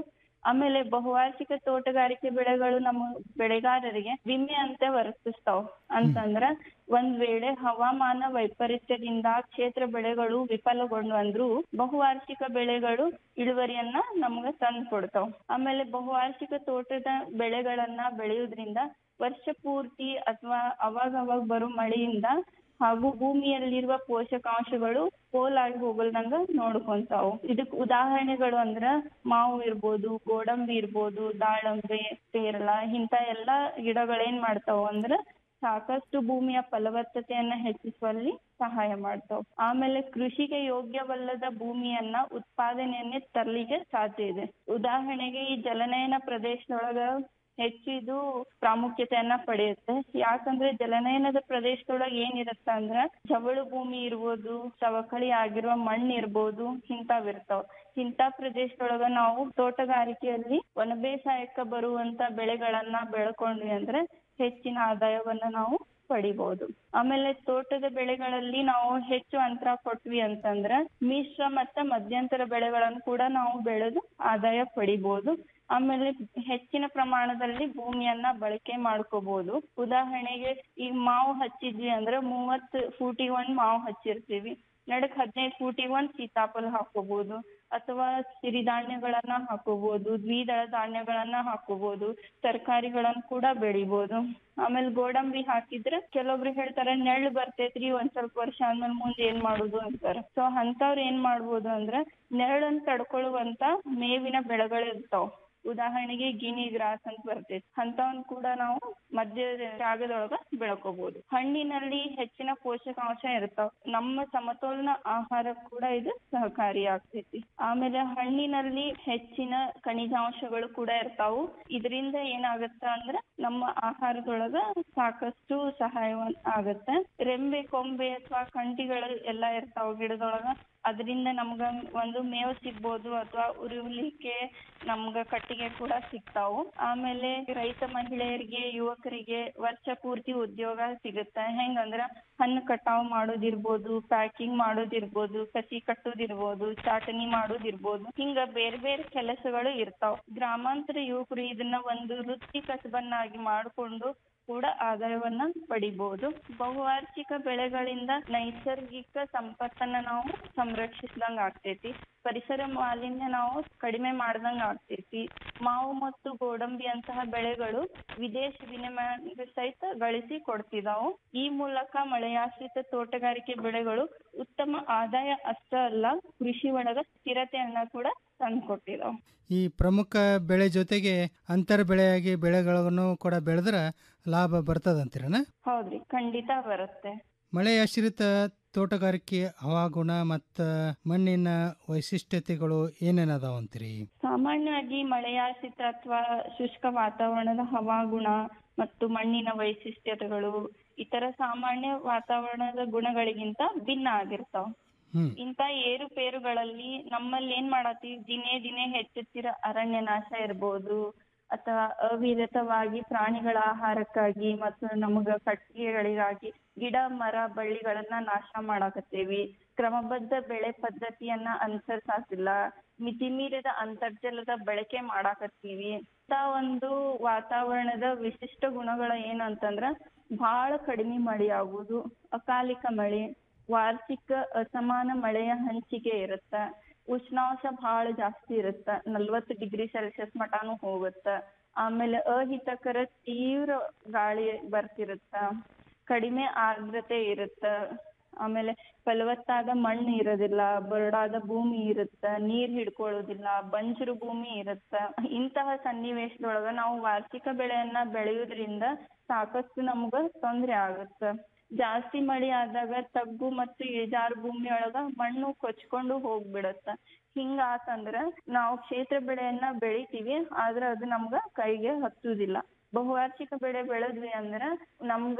ಆಮೇಲೆ ಬಹುವಾರ್ಷಿಕ ತೋಟಗಾರಿಕೆ ಬೆಳೆಗಳು ನಮ್ಮ ಬೆಳೆಗಾರರಿಗೆ ವಿಮೆ ಅಂತ ವರ್ತಿಸ್ತಾವ ಅಂತಂದ್ರ ಒಂದ್ ವೇಳೆ ಹವಾಮಾನ ವೈಪರೀತ್ಯದಿಂದ ಕ್ಷೇತ್ರ ಬೆಳೆಗಳು ವಿಫಲಗೊಂಡು ಅಂದ್ರು ಬಹುವಾರ್ಷಿಕ ಬೆಳೆಗಳು ಇಳುವರಿಯನ್ನ ನಮ್ಗ ತಂದ್ ಕೊಡ್ತಾವ ಆಮೇಲೆ ಬಹುವಾರ್ಷಿಕ ತೋಟದ ಬೆಳೆಗಳನ್ನ ಬೆಳೆಯುವುದ್ರಿಂದ ವರ್ಷ ಪೂರ್ತಿ ಅಥವಾ ಅವಾಗ ಅವಾಗ ಬರೋ ಮಳೆಯಿಂದ ಹಾಗೂ ಭೂಮಿಯಲ್ಲಿರುವ ಪೋಷಕಾಂಶಗಳು ಪೋಲಾಗಿ ಹೋಗಲ್ದಂಗ ನೋಡ್ಕೊಂತಾವು ಇದಕ್ ಉದಾಹರಣೆಗಳು ಅಂದ್ರ ಮಾವು ಇರ್ಬೋದು ಗೋಡಂಬಿ ಇರ್ಬೋದು ದಾಳಂಬೆ ಪೇರಳ ಇಂತ ಎಲ್ಲಾ ಗಿಡಗಳೇನ್ ಮಾಡ್ತಾವು ಅಂದ್ರ ಸಾಕಷ್ಟು ಭೂಮಿಯ ಫಲವತ್ತತೆಯನ್ನ ಹೆಚ್ಚಿಸುವಲ್ಲಿ ಸಹಾಯ ಮಾಡ್ತಾವ್ ಆಮೇಲೆ ಕೃಷಿಗೆ ಯೋಗ್ಯವಲ್ಲದ ಭೂಮಿಯನ್ನ ಉತ್ಪಾದನೆಯನ್ನೇ ತರಲಿಕ್ಕೆ ಸಾಧ್ಯ ಇದೆ ಉದಾಹರಣೆಗೆ ಈ ಜಲನಯನ ಪ್ರದೇಶದೊಳಗ ಹೆಚ್ಚು ಇದು ಪ್ರಾಮುಖ್ಯತೆಯನ್ನ ಪಡೆಯುತ್ತೆ ಯಾಕಂದ್ರೆ ಜಲನಯನದ ಪ್ರದೇಶದೊಳಗ ಏನಿರತ್ತ ಅಂದ್ರ ಜವಳು ಭೂಮಿ ಇರ್ಬೋದು ಸವಕಳಿ ಆಗಿರುವ ಮಣ್ಣು ಇರ್ಬೋದು ಇಂತಾವ್ ಇರ್ತಾವ ಇಂತ ಪ್ರದೇಶದೊಳಗ ನಾವು ತೋಟಗಾರಿಕೆಯಲ್ಲಿ ವನ ಬೇಸಾಯಕ್ಕ ಬರುವಂತ ಬೆಳೆಗಳನ್ನ ಬೆಳ್ಕೊಂಡ್ವಿ ಅಂದ್ರೆ ಹೆಚ್ಚಿನ ಆದಾಯವನ್ನ ನಾವು ಪಡಿಬಹುದು ಆಮೇಲೆ ತೋಟದ ಬೆಳೆಗಳಲ್ಲಿ ನಾವು ಹೆಚ್ಚು ಅಂತರ ಕೊಟ್ವಿ ಅಂತಂದ್ರ ಮಿಶ್ರ ಮತ್ತೆ ಮಧ್ಯಂತರ ಬೆಳೆಗಳನ್ನು ಕೂಡ ನಾವು ಬೆಳೆದು ಆದಾಯ ಪಡಿಬಹುದು ಆಮೇಲೆ ಹೆಚ್ಚಿನ ಪ್ರಮಾಣದಲ್ಲಿ ಭೂಮಿಯನ್ನ ಬಳಕೆ ಮಾಡ್ಕೋಬಹುದು ಉದಾಹರಣೆಗೆ ಈ ಮಾವು ಹಚ್ಚಿದ್ವಿ ಅಂದ್ರೆ ಮೂವತ್ ಫೂಟಿಗೆ ಒಂದ್ ಮಾವು ಹಚ್ಚಿರ್ತೀವಿ ನಡಕ್ ಹದಿನೈದು ಫೂಟಿಗೆ ಒಂದ್ ಸೀತಾಫಲ ಹಾಕೋಬಹುದು ಅಥವಾ ಸಿರಿಧಾನ್ಯಗಳನ್ನ ಹಾಕೋಬಹುದು ದ್ವಿದಳ ಧಾನ್ಯಗಳನ್ನ ಹಾಕೋಬಹುದು ತರಕಾರಿಗಳನ್ನ ಕೂಡ ಬೆಳಿಬಹುದು ಆಮೇಲೆ ಗೋಡಂಬಿ ಹಾಕಿದ್ರೆ ಕೆಲವೊಬ್ರು ಹೇಳ್ತಾರೆ ನೆಳ್ಳು ಬರ್ತೈತ್ರಿ ಒಂದ್ ಸ್ವಲ್ಪ ವರ್ಷ ಆದ್ಮೇಲೆ ಮುಂದೆ ಏನ್ ಮಾಡುದು ಅಂತಾರ ಸೊ ಅಂತವ್ರ ಏನ್ ಮಾಡ್ಬೋದು ಅಂದ್ರ ನೆರಳನ್ನ ತಡ್ಕೊಳ್ಳುವಂತ ಮೇವಿನ ಬೆಳೆಗಳು ಇರ್ತಾವ ಉದಾಹರಣೆಗೆ ಗಿನಿ ಗ್ರಾಸ್ ಅಂತ ಬರ್ತೈತಿ ಅಂತವನ್ ಕೂಡ ನಾವು ಮಧ್ಯ ಜಾಗದೊಳಗ ಬೆಳ್ಕೋಬಹುದು ಹಣ್ಣಿನಲ್ಲಿ ಹೆಚ್ಚಿನ ಪೋಷಕಾಂಶ ಇರ್ತಾವ ನಮ್ಮ ಸಮತೋಲನ ಆಹಾರ ಕೂಡ ಇದು ಸಹಕಾರಿ ಆಗ್ತೈತಿ ಆಮೇಲೆ ಹಣ್ಣಿನಲ್ಲಿ ಹೆಚ್ಚಿನ ಖನಿಜಾಂಶಗಳು ಕೂಡ ಇರ್ತಾವು ಇದರಿಂದ ಏನಾಗತ್ತ ಅಂದ್ರ ನಮ್ಮ ಆಹಾರದೊಳಗ ಸಾಕಷ್ಟು ಸಹಾಯ ಆಗತ್ತೆ ರೆಂಬೆ ಕೊಂಬೆ ಅಥವಾ ಕಂಟಿಗಳು ಎಲ್ಲಾ ಇರ್ತಾವ ಗಿಡದೊಳಗ ಅದರಿಂದ ನಮ್ಗ ಒಂದು ಮೇವು ಸಿಗ್ಬೋದು ಅಥವಾ ಉರುವಲಿಕ್ಕೆ ನಮ್ಗ ಕಟ್ಟಿಗೆ ಕೂಡ ಸಿಗ್ತಾವು ಆಮೇಲೆ ರೈತ ಮಹಿಳೆಯರಿಗೆ ಯುವಕರಿಗೆ ವರ್ಷ ಪೂರ್ತಿ ಉದ್ಯೋಗ ಸಿಗುತ್ತೆ ಹೆಂಗಂದ್ರ ಹಣ್ಣು ಕಟಾವ್ ಮಾಡೋದಿರ್ಬೋದು ಪ್ಯಾಕಿಂಗ್ ಮಾಡೋದಿರ್ಬೋದು ಕಸಿ ಕಟ್ಟೋದಿರ್ಬೋದು ಚಾಟನಿ ಮಾಡೋದಿರ್ಬೋದು ಹಿಂಗ ಬೇರೆ ಬೇರೆ ಕೆಲಸಗಳು ಇರ್ತಾವ ಗ್ರಾಮಾಂತರ ಯುವಕರು ಇದನ್ನ ಒಂದು ವೃತ್ತಿ ಕಸಬನ್ನಾಗಿ ಮಾಡ್ಕೊಂಡು ಕೂಡ ಆದಾಯವನ್ನ ಪಡಿಬಹುದು ಬಹುವಾರ್ಷಿಕ ಬೆಳೆಗಳಿಂದ ನೈಸರ್ಗಿಕ ಸಂಪತ್ತನ್ನ ನಾವು ಸಂರಕ್ಷಿಸಿದಂಗ ಆಗ್ತೈತಿ ಪರಿಸರ ಮಾಲಿನ್ಯ ನಾವು ಕಡಿಮೆ ಮಾಡ್ದಂಗ ಆಗ್ತೈತಿ ಮಾವು ಮತ್ತು ಗೋಡಂಬಿ ಅಂತಹ ಬೆಳೆಗಳು ವಿದೇಶ ವಿನಿಮಯ ಸಹಿತ ಗಳಿಸಿ ಕೊಡ್ತಿದಾವು ಈ ಮೂಲಕ ಮಳೆಯಾಶ್ರಿತ ತೋಟಗಾರಿಕೆ ಬೆಳೆಗಳು ಉತ್ತಮ ಆದಾಯ ಅಷ್ಟೇ ಅಲ್ಲ ಕೃಷಿ ಒಳಗ ಸ್ಥಿರತೆಯನ್ನ ಕೂಡ ತಂದ್ಕೊಟ್ಟಿದಾವ್ ಈ ಪ್ರಮುಖ ಬೆಳೆ ಜೊತೆಗೆ ಅಂತರ ಬೆಳೆಯಾಗಿ ಬೆಳೆಗಳನ್ನು ಕೂಡ ಬೆಳೆದ್ರ ಲಾಭ ಬರ್ತದಂತೀರನ ಹೌದ್ರಿ ಖಂಡಿತ ಬರುತ್ತೆ ಮಳೆಯಾಶ್ರಿತ ತೋಟಗಾರಿಕೆ ಹವಾಗುಣ ಮತ್ತು ಮಣ್ಣಿನ ವೈಶಿಷ್ಟ್ಯತೆಗಳು ಏನೇನದಾವ ಅಂತೀರಿ ಸಾಮಾನ್ಯವಾಗಿ ಮಳೆಯಾಶ್ರಿತ ಅಥವಾ ಶುಷ್ಕ ವಾತಾವರಣದ ಹವಾಗುಣ ಮತ್ತು ಮಣ್ಣಿನ ವೈಶಿಷ್ಟ್ಯತೆಗಳು ಇತರ ಸಾಮಾನ್ಯ ವಾತಾವರಣದ ಗುಣಗಳಿಗಿಂತ ಭಿನ್ನ ಆಗಿರ್ತಾವ ಹ್ಮ್ ಇಂತ ಏರುಪೇರುಗಳಲ್ಲಿ ನಮ್ಮಲ್ಲಿ ಏನ್ ಮಾಡತ್ತೀವಿ ದಿನೇ ದಿನೇ ಹೆಚ್ಚುತ್ತಿರೋ ಅರಣ್ಯ ನಾಶ ಇರ್ಬೋದು ಅಥವಾ ಅವಿರತವಾಗಿ ಪ್ರಾಣಿಗಳ ಆಹಾರಕ್ಕಾಗಿ ಮತ್ತು ನಮಗ ಕಟ್ಟಿಗೆಗಳಿಗಾಗಿ ಗಿಡ ಮರ ಬಳ್ಳಿಗಳನ್ನ ನಾಶ ಮಾಡಾಕತ್ತೇವಿ ಕ್ರಮಬದ್ಧ ಬೆಳೆ ಪದ್ಧತಿಯನ್ನ ಅನುಸರಿಸಾತಿಲ್ಲ ಮಿತಿಮೀರಿದ ಅಂತರ್ಜಲದ ಬಳಕೆ ಮಾಡಾಕತ್ತೀವಿ ಇಂತ ಒಂದು ವಾತಾವರಣದ ವಿಶಿಷ್ಟ ಗುಣಗಳು ಏನಂತಂದ್ರ ಬಹಳ ಕಡಿಮೆ ಮಳೆ ಆಗುದು ಅಕಾಲಿಕ ಮಳೆ ವಾರ್ಷಿಕ ಅಸಮಾನ ಮಳೆಯ ಹಂಚಿಕೆ ಇರುತ್ತ ಉಷ್ಣಾಂಶ ಬಹಳ ಜಾಸ್ತಿ ಇರುತ್ತ ನಲ್ವತ್ತು ಡಿಗ್ರಿ ಸೆಲ್ಸಿಯಸ್ ಮಟಾನು ಹೋಗುತ್ತ ಆಮೇಲೆ ಅಹಿತಕರ ತೀವ್ರ ಗಾಳಿ ಬರ್ತಿರುತ್ತ ಕಡಿಮೆ ಆರ್ದ್ರತೆ ಇರುತ್ತ ಆಮೇಲೆ ಫಲವತ್ತಾದ ಮಣ್ಣು ಇರೋದಿಲ್ಲ ಬರಡಾದ ಭೂಮಿ ಇರುತ್ತ ನೀರ್ ಹಿಡ್ಕೊಳ್ಳೋದಿಲ್ಲ ಬಂಜರು ಭೂಮಿ ಇರುತ್ತ ಇಂತಹ ಸನ್ನಿವೇಶದೊಳಗ ನಾವು ವಾರ್ಷಿಕ ಬೆಳೆಯನ್ನ ಬೆಳೆಯುವುದ್ರಿಂದ ಸಾಕಷ್ಟು ನಮ್ಗ ತೊಂದ್ರೆ ಆಗುತ್ತ ಜಾಸ್ತಿ ಮಳಿ ಆದಾಗ ತಗ್ಗು ಮತ್ತು ಇಳಿಜಾರು ಭೂಮಿಯೊಳಗ ಮಣ್ಣು ಕೊಚ್ಕೊಂಡು ಹೋಗ್ಬಿಡತ್ತ ಹಿಂಗ ಆತಂದ್ರ ನಾವು ಕ್ಷೇತ್ರ ಬೆಳೆಯನ್ನ ಬೆಳಿತೀವಿ ಆದ್ರ ಅದು ನಮ್ಗ ಕೈಗೆ ಹತ್ತುದಿಲ್ಲ ಬಹುವಾರ್ಷಿಕ ಬೆಳೆ ಬೆಳೆದ್ವಿ ಅಂದ್ರ ನಮ್ಗ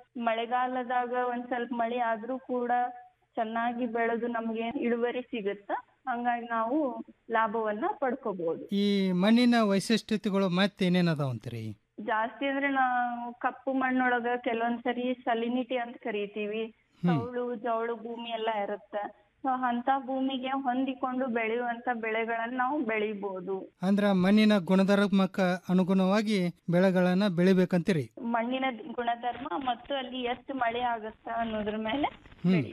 ಮಳೆಗಾಲದಾಗ ಒಂದ್ ಸ್ವಲ್ಪ ಮಳಿ ಆದ್ರೂ ಕೂಡ ಚೆನ್ನಾಗಿ ಬೆಳೆದು ನಮ್ಗೆ ಇಳುವರಿ ಸಿಗುತ್ತ ಹಂಗಾಗಿ ನಾವು ಲಾಭವನ್ನ ಪಡ್ಕೋಬಹುದು ಈ ಮಣ್ಣಿನ ವೈಶಿಷ್ಟ್ಯತೆಗಳು ಮತ್ತೆ ಏನೇನದಾವ ಅಂತೀರಿ ಜಾಸ್ತಿ ಅಂದ್ರೆ ನಾವು ಕಪ್ಪು ಮಣ್ಣೊಳಗ ಕೆಲವೊಂದ್ಸರಿ ಸಲಿನಿಟಿ ಅಂತ ಕರಿತೀವಿ ಹ್ಮ್. ಸೌಳು ಜೌಳು ಭೂಮಿ ಎಲ್ಲಾ ಇರುತ್ತ ಸೊ ಅಂತ ಭೂಮಿಗೆ ಹೊಂದಿಕೊಂಡು ಬೆಳೆಯುವಂತ ಬೆಳೆಗಳನ್ನ ನಾವು ಬೆಳಿಬಹುದು ಅಂದ್ರ ಮಣ್ಣಿನ ಗುಣಧರ್ಮಕ್ಕ ಅನುಗುಣವಾಗಿ ಬೆಳೆಗಳನ್ನ ಬೆಳಿಬೇಕಂತೀರಿ ಮಣ್ಣಿನ ಗುಣಧರ್ಮ ಮತ್ತು ಅಲ್ಲಿ ಎಷ್ಟು ಮಳೆ ಆಗುತ್ತ ಅನ್ನೋದ್ರ ಮೇಲೆ ಹ್ಮ್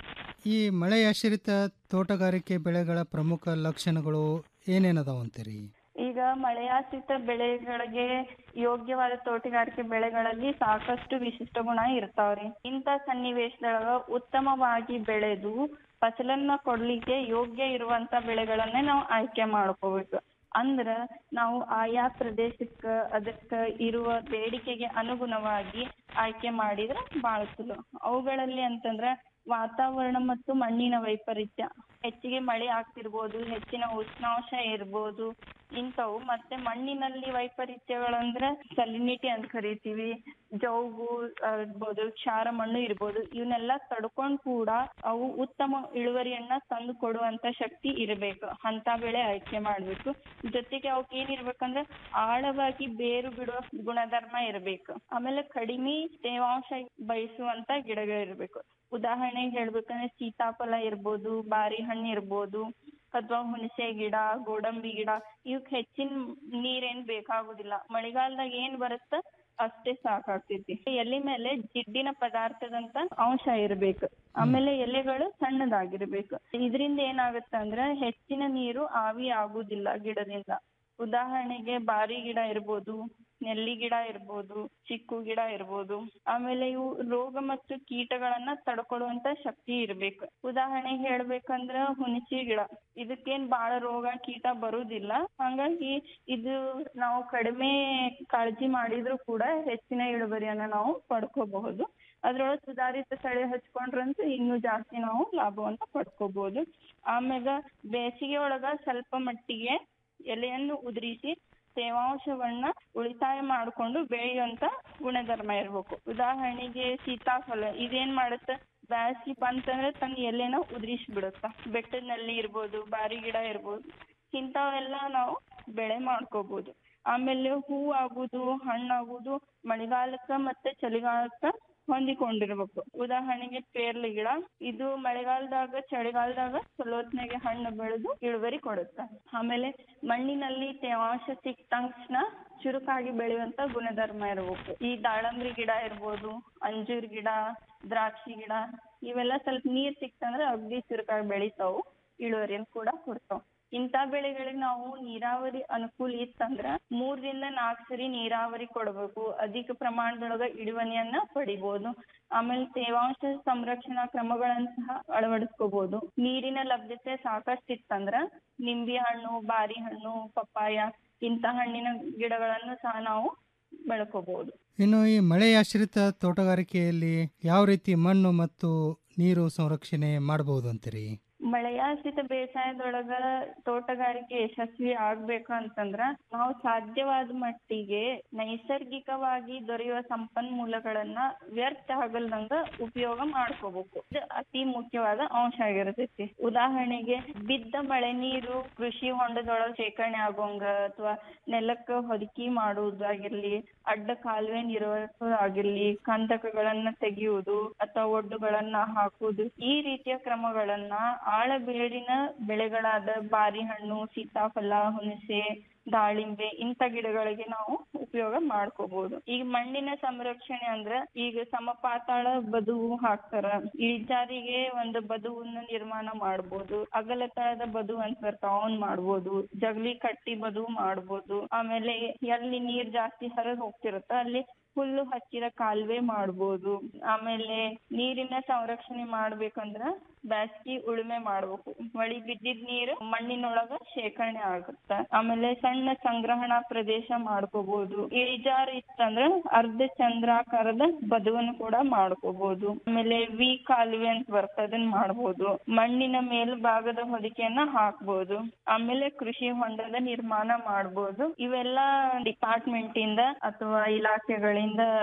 ಈ ಮಳೆಯಾಶ್ರಿತ ತೋಟಗಾರಿಕೆ ಬೆಳೆಗಳ ಪ್ರಮುಖ ಲಕ್ಷಣಗಳು ಏನೇನದಾವ ಅಂತೀರಿ ಈಗ ಮಳೆಯಾಶ್ರಿತ ಬೆಳೆಗಳಿಗೆ ಯೋಗ್ಯವಾದ ತೋಟಗಾರಿಕೆ ಬೆಳೆಗಳಲ್ಲಿ ಸಾಕಷ್ಟು ವಿಶಿಷ್ಟ ಗುಣ ಇರ್ತಾವ್ರಿ ಇಂಥ ಸನ್ನಿವೇಶದೊಳಗ ಉತ್ತಮವಾಗಿ ಬೆಳೆದು ಫಸಲನ್ನ ಕೊಡ್ಲಿಕ್ಕೆ ಯೋಗ್ಯ ಇರುವಂತ ಬೆಳೆಗಳನ್ನೇ ನಾವು ಆಯ್ಕೆ ಮಾಡ್ಕೋಬೇಕು ಅಂದ್ರ ನಾವು ಆಯಾ ಪ್ರದೇಶಕ್ಕ ಅದಕ್ಕ ಇರುವ ಬೇಡಿಕೆಗೆ ಅನುಗುಣವಾಗಿ ಆಯ್ಕೆ ಮಾಡಿದ್ರೆ ಬಹಳ ಚಲೋ ಅವುಗಳಲ್ಲಿ ಅಂತಂದ್ರ ವಾತಾವರಣ ಮತ್ತು ಮಣ್ಣಿನ ವೈಪರೀತ್ಯ ಹೆಚ್ಚಿಗೆ ಮಳೆ ಆಗ್ತಿರ್ಬೋದು ಹೆಚ್ಚಿನ ಉಷ್ಣಾಂಶ ಇರ್ಬೋದು ಇಂಥವು ಮತ್ತೆ ಮಣ್ಣಿನಲ್ಲಿ ವೈಪರೀತ್ಯಗಳಂದ್ರೆ ಸಲಿನಿಟಿ ಅಂತ ಕರಿತೀವಿ ಜೌಗು ಆ, ಇರ್ಬೋದು ಕ್ಷಾರ ಮಣ್ಣು ಇರ್ಬೋದು ಇವನ್ನೆಲ್ಲ ತಡ್ಕೊಂಡ್ ಕೂಡ ಅವು ಉತ್ತಮ ಇಳುವರಿಯನ್ನ ತಂದು ಕೊಡುವಂತ ಶಕ್ತಿ ಇರಬೇಕು ಅಂತ ಬೆಳೆ ಆಯ್ಕೆ ಮಾಡ್ಬೇಕು ಜೊತೆಗೆ ಅವಕ್ಕೆ ಏನಿರ್ಬೇಕಂದ್ರೆ ಆಳವಾಗಿ ಬೇರು ಬಿಡುವ ಗುಣಧರ್ಮ ಇರಬೇಕು ಆಮೇಲೆ ಕಡಿಮೆ ತೇವಾಂಶ ಬಯಸುವಂತ ಗಿಡಗಳಿರ್ಬೇಕು ಉದಾಹರಣೆಗೆ ಹೇಳ್ಬೇಕಂದ್ರೆ ಸೀತಾಫಲ ಇರ್ಬೋದು ಬಾರಿ ಹಣ್ಣು ಇರ್ಬೋದು ಅಥವಾ ಹುಣಸೆ ಗಿಡ ಗೋಡಂಬಿ ಗಿಡ ಇವಕ್ ಹೆಚ್ಚಿನ ನೀರೇನ್ ಬೇಕಾಗುದಿಲ್ಲ ಮಳೆಗಾಲದಾಗ ಏನ್ ಬರುತ್ತ ಅಷ್ಟೇ ಸಾಕಾಗ್ತೈತಿ ಎಲೆ ಮೇಲೆ ಜಿಡ್ಡಿನ ಪದಾರ್ಥದಂತ ಅಂಶ ಇರ್ಬೇಕು ಆಮೇಲೆ ಎಲೆಗಳು ಸಣ್ಣದಾಗಿರ್ಬೇಕು ಇದರಿಂದ ಏನಾಗುತ್ತೆ ಅಂದ್ರೆ ಹೆಚ್ಚಿನ ನೀರು ಆವಿ ಆಗುದಿಲ್ಲ ಗಿಡದಿಂದ ಉದಾಹರಣೆಗೆ ಬಾರಿ ಗಿಡ ಇರ್ಬೋದು ನೆಲ್ಲಿ ಗಿಡ ಇರ್ಬೋದು ಚಿಕ್ಕು ಗಿಡ ಇರ್ಬೋದು ಆಮೇಲೆ ಇವು ರೋಗ ಮತ್ತು ಕೀಟಗಳನ್ನ ತಡ್ಕೊಳ್ಳುವಂತ ಶಕ್ತಿ ಇರ್ಬೇಕು ಉದಾಹರಣೆಗೆ ಹೇಳ್ಬೇಕಂದ್ರ ಹುಣಸಿ ಗಿಡ ಇದಕ್ಕೇನ್ ಬಾಳ ರೋಗ ಕೀಟ ಬರುದಿಲ್ಲ ಹಂಗಾಗಿ ಇದು ನಾವು ಕಡಿಮೆ ಕಾಳಜಿ ಮಾಡಿದ್ರು ಕೂಡ ಹೆಚ್ಚಿನ ಇಳುವರಿಯನ್ನ ನಾವು ಪಡ್ಕೋಬಹುದು ಅದ್ರೊಳಗೆ ಸುಧಾರಿತ ತಳಿ ಹಚ್ಕೊಂಡ್ರಂತೂ ಇನ್ನೂ ಜಾಸ್ತಿ ನಾವು ಲಾಭವನ್ನ ಪಡ್ಕೋಬಹುದು ಆಮ್ಯಾಗ ಬೇಸಿಗೆ ಒಳಗ ಸ್ವಲ್ಪ ಮಟ್ಟಿಗೆ ಎಲೆಯನ್ನು ಉದುರಿಸಿ ತೇವಾಂಶವನ್ನ ಉಳಿತಾಯ ಮಾಡಿಕೊಂಡು ಬೆಳೆಯುವಂತ ಗುಣಧರ್ಮ ಇರ್ಬೇಕು ಉದಾಹರಣೆಗೆ ಸೀತಾಫಲ ಇದೇನ್ ಮಾಡುತ್ತೆ ಬ್ಯಾಸಗಿ ಬಂತಂದ್ರೆ ತನ್ನ ಎಲೆನ ಉದುರಿಸಿ ಬಿಡುತ್ತ ಬೆಟ್ಟದಲ್ಲಿ ಇರ್ಬೋದು ಬಾರಿ ಗಿಡ ಇರ್ಬೋದು ಇಂಥವೆಲ್ಲ ನಾವು ಬೆಳೆ ಮಾಡ್ಕೋಬಹುದು ಆಮೇಲೆ ಹೂ ಆಗುದು ಹಣ್ಣಾಗುದು ಮಳೆಗಾಲಕ್ಕ ಮತ್ತೆ ಚಳಿಗಾಲಕ್ಕ ಹೊಂದಿಕೊಂಡಿರ್ಬೇಕು ಉದಾಹರಣೆಗೆ ಪೇರ್ಲಿ ಗಿಡ ಇದು ಮಳೆಗಾಲದಾಗ ಚಳಿಗಾಲದಾಗ ಚಲೋತ್ನಾಗೆ ಹಣ್ಣು ಬೆಳೆದು ಇಳುವರಿ ಕೊಡುತ್ತೆ ಆಮೇಲೆ ಮಣ್ಣಿನಲ್ಲಿ ತೇವಾಂಶ ಸಿಕ್ಕ ತಕ್ಷಣ ಚುರುಕಾಗಿ ಬೆಳೆಯುವಂತ ಗುಣಧರ್ಮ ಇರಬೇಕು ಈ ದಾಳಂಬ್ರಿ ಗಿಡ ಇರ್ಬೋದು ಅಂಜೂರ್ ಗಿಡ ದ್ರಾಕ್ಷಿ ಗಿಡ ಇವೆಲ್ಲ ಸ್ವಲ್ಪ ನೀರ್ ಸಿಕ್ತಂದ್ರೆ ಅಗ್ದಿ ಚುರುಕಾಗಿ ಬೆಳಿತಾವು ಇಳುವರಿಯನ್ನು ಕೂಡ ಕೊಡ್ತಾವ್ ಇಂಥ ಬೆಳೆಗಳಿಗೆ ನಾವು ನೀರಾವರಿ ಅನುಕೂಲ ಇತ್ತಂದ್ರ ಮೂರರಿಂದ ನಾಲ್ಕು ಸರಿ ನೀರಾವರಿ ಕೊಡ್ಬೇಕು ಅಧಿಕ ಪ್ರಮಾಣದೊಳಗ ಇಳುವರಿಯನ್ನ ಪಡಿಬಹುದು ಆಮೇಲೆ ತೇವಾಂಶ ಸಂರಕ್ಷಣಾ ಕ್ರಮಗಳನ್ನ ಸಹ ಅಳವಡಿಸ್ಕೋಬಹುದು ನೀರಿನ ಲಭ್ಯತೆ ಸಾಕಷ್ಟು ಇತ್ತಂದ್ರ ನಿಂಬೆ ಹಣ್ಣು ಬಾರಿ ಹಣ್ಣು ಪಪ್ಪಾಯ ಇಂಥ ಹಣ್ಣಿನ ಗಿಡಗಳನ್ನು ಸಹ ನಾವು ಬೆಳ್ಕೋಬಹುದು ಇನ್ನು ಈ ಮಳೆಯಾಶ್ರಿತ ತೋಟಗಾರಿಕೆಯಲ್ಲಿ ಯಾವ ರೀತಿ ಮಣ್ಣು ಮತ್ತು ನೀರು ಸಂರಕ್ಷಣೆ ಮಾಡಬಹುದು ಅಂತೀರಿ ಮಳೆಯಾಶ್ರಿತ ಬೇಸಾಯದೊಳಗ ತೋಟಗಾರಿಕೆ ಯಶಸ್ವಿ ಆಗ್ಬೇಕು ಅಂತಂದ್ರ ನಾವು ಸಾಧ್ಯವಾದ ಮಟ್ಟಿಗೆ ನೈಸರ್ಗಿಕವಾಗಿ ದೊರೆಯುವ ಸಂಪನ್ಮೂಲಗಳನ್ನ ವ್ಯರ್ಥ ಆಗಲ್ದಂಗ ಉಪಯೋಗ ಮಾಡ್ಕೋಬೇಕು ಇದು ಅತಿ ಮುಖ್ಯವಾದ ಅಂಶ ಆಗಿರ್ತೈತಿ ಉದಾಹರಣೆಗೆ ಬಿದ್ದ ಮಳೆ ನೀರು ಕೃಷಿ ಹೊಂಡದೊಳಗ ಶೇಖರಣೆ ಆಗೋಂಗ ಅಥವಾ ನೆಲಕ್ಕ ಹೊದಿಕೆ ಮಾಡುವುದಾಗಿರ್ಲಿ ಅಡ್ಡ ಕಾಲುವೆ ನಿರ್ವಹಿಸೋದಾಗಿರ್ಲಿ ಕಂದಕಗಳನ್ನ ತೆಗೆಯುವುದು ಅಥವಾ ಒಡ್ಡುಗಳನ್ನ ಹಾಕುವುದು ಈ ರೀತಿಯ ಕ್ರಮಗಳನ್ನ ಆಳಬೇರಿನ ಬೆಳೆಗಳಾದ ಬಾರಿ ಹಣ್ಣು ಸೀತಾಫಲ ಹುಣಸೆ ದಾಳಿಂಬೆ ಇಂಥ ಗಿಡಗಳಿಗೆ ನಾವು ಉಪಯೋಗ ಮಾಡ್ಕೋಬಹುದು ಈಗ ಮಣ್ಣಿನ ಸಂರಕ್ಷಣೆ ಅಂದ್ರ ಈಗ ಸಮಪಾತಾಳ ಬದುವು ಹಾಕ್ತಾರ ಇಳಿಜಾರಿಗೆ ಒಂದು ಬದುವನ್ನ ನಿರ್ಮಾಣ ಮಾಡ್ಬೋದು ಅಗಲತಳದ ಬದು ಅಂತ ಬರ್ತಾವ ಅವನ್ ಮಾಡ್ಬೋದು ಜಗಲಿ ಕಟ್ಟಿ ಬದು ಮಾಡ್ಬೋದು ಆಮೇಲೆ ಎಲ್ಲಿ ನೀರ್ ಜಾಸ್ತಿ ಹರಿದ್ ಹೋಗ್ತಿರುತ್ತ ಅಲ್ಲಿ ಹುಲ್ಲು ಹಚ್ಚಿದ ಕಾಲುವೆ ಮಾಡ್ಬೋದು ಆಮೇಲೆ ನೀರಿನ ಸಂರಕ್ಷಣೆ ಮಾಡ್ಬೇಕಂದ್ರ ಬ್ಯಾಸ್ಗಿ ಉಳುಮೆ ಮಾಡ್ಬೇಕು ಮಳಿ ಬಿದ್ದಿದ್ ನೀರು ಮಣ್ಣಿನೊಳಗ ಶೇಖರಣೆ ಆಗುತ್ತ ಆಮೇಲೆ ಸಣ್ಣ ಸಂಗ್ರಹಣಾ ಪ್ರದೇಶ ಮಾಡ್ಕೋಬಹುದು ಇಳಿಜಾರು ಇತ್ತಂದ್ರ ಅರ್ಧ ಚಂದ್ರಾಕಾರದ ಬದುವನ್ನು ಕೂಡ ಮಾಡ್ಕೋಬಹುದು ಆಮೇಲೆ ವಿ ಕಾಲುವೆ ಅಂತ ಬರ್ತದೆ ಅದನ್ನ ಮಾಡ್ಬೋದು ಮಣ್ಣಿನ ಮೇಲ್ಭಾಗದ ಹೊದಿಕೆಯನ್ನ ಹಾಕ್ಬೋದು ಆಮೇಲೆ ಕೃಷಿ ಹೊಂಡದ ನಿರ್ಮಾಣ ಮಾಡ್ಬೋದು ಇವೆಲ್ಲ ಡಿಪಾರ್ಟ್ಮೆಂಟ್ ಇಂದ ಅಥವಾ ಇಲಾಖೆಗಳಿಂದ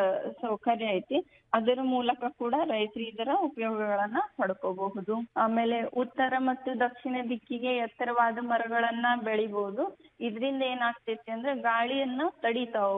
ಸೌಕರ್ಯ ಐತಿ ಅದರ ಮೂಲಕ ಕೂಡ ರೈತರು ಇದರ ಉಪಯೋಗಗಳನ್ನ ಪಡ್ಕೋಬಹುದು ಆಮೇಲೆ ಉತ್ತರ ಮತ್ತು ದಕ್ಷಿಣ ದಿಕ್ಕಿಗೆ ಎತ್ತರವಾದ ಮರಗಳನ್ನ ಬೆಳಿಬಹುದು ಇದರಿಂದ ಏನಾಗ್ತೈತಿ ಅಂದ್ರೆ ಗಾಳಿಯನ್ನ ತಡಿತಾವು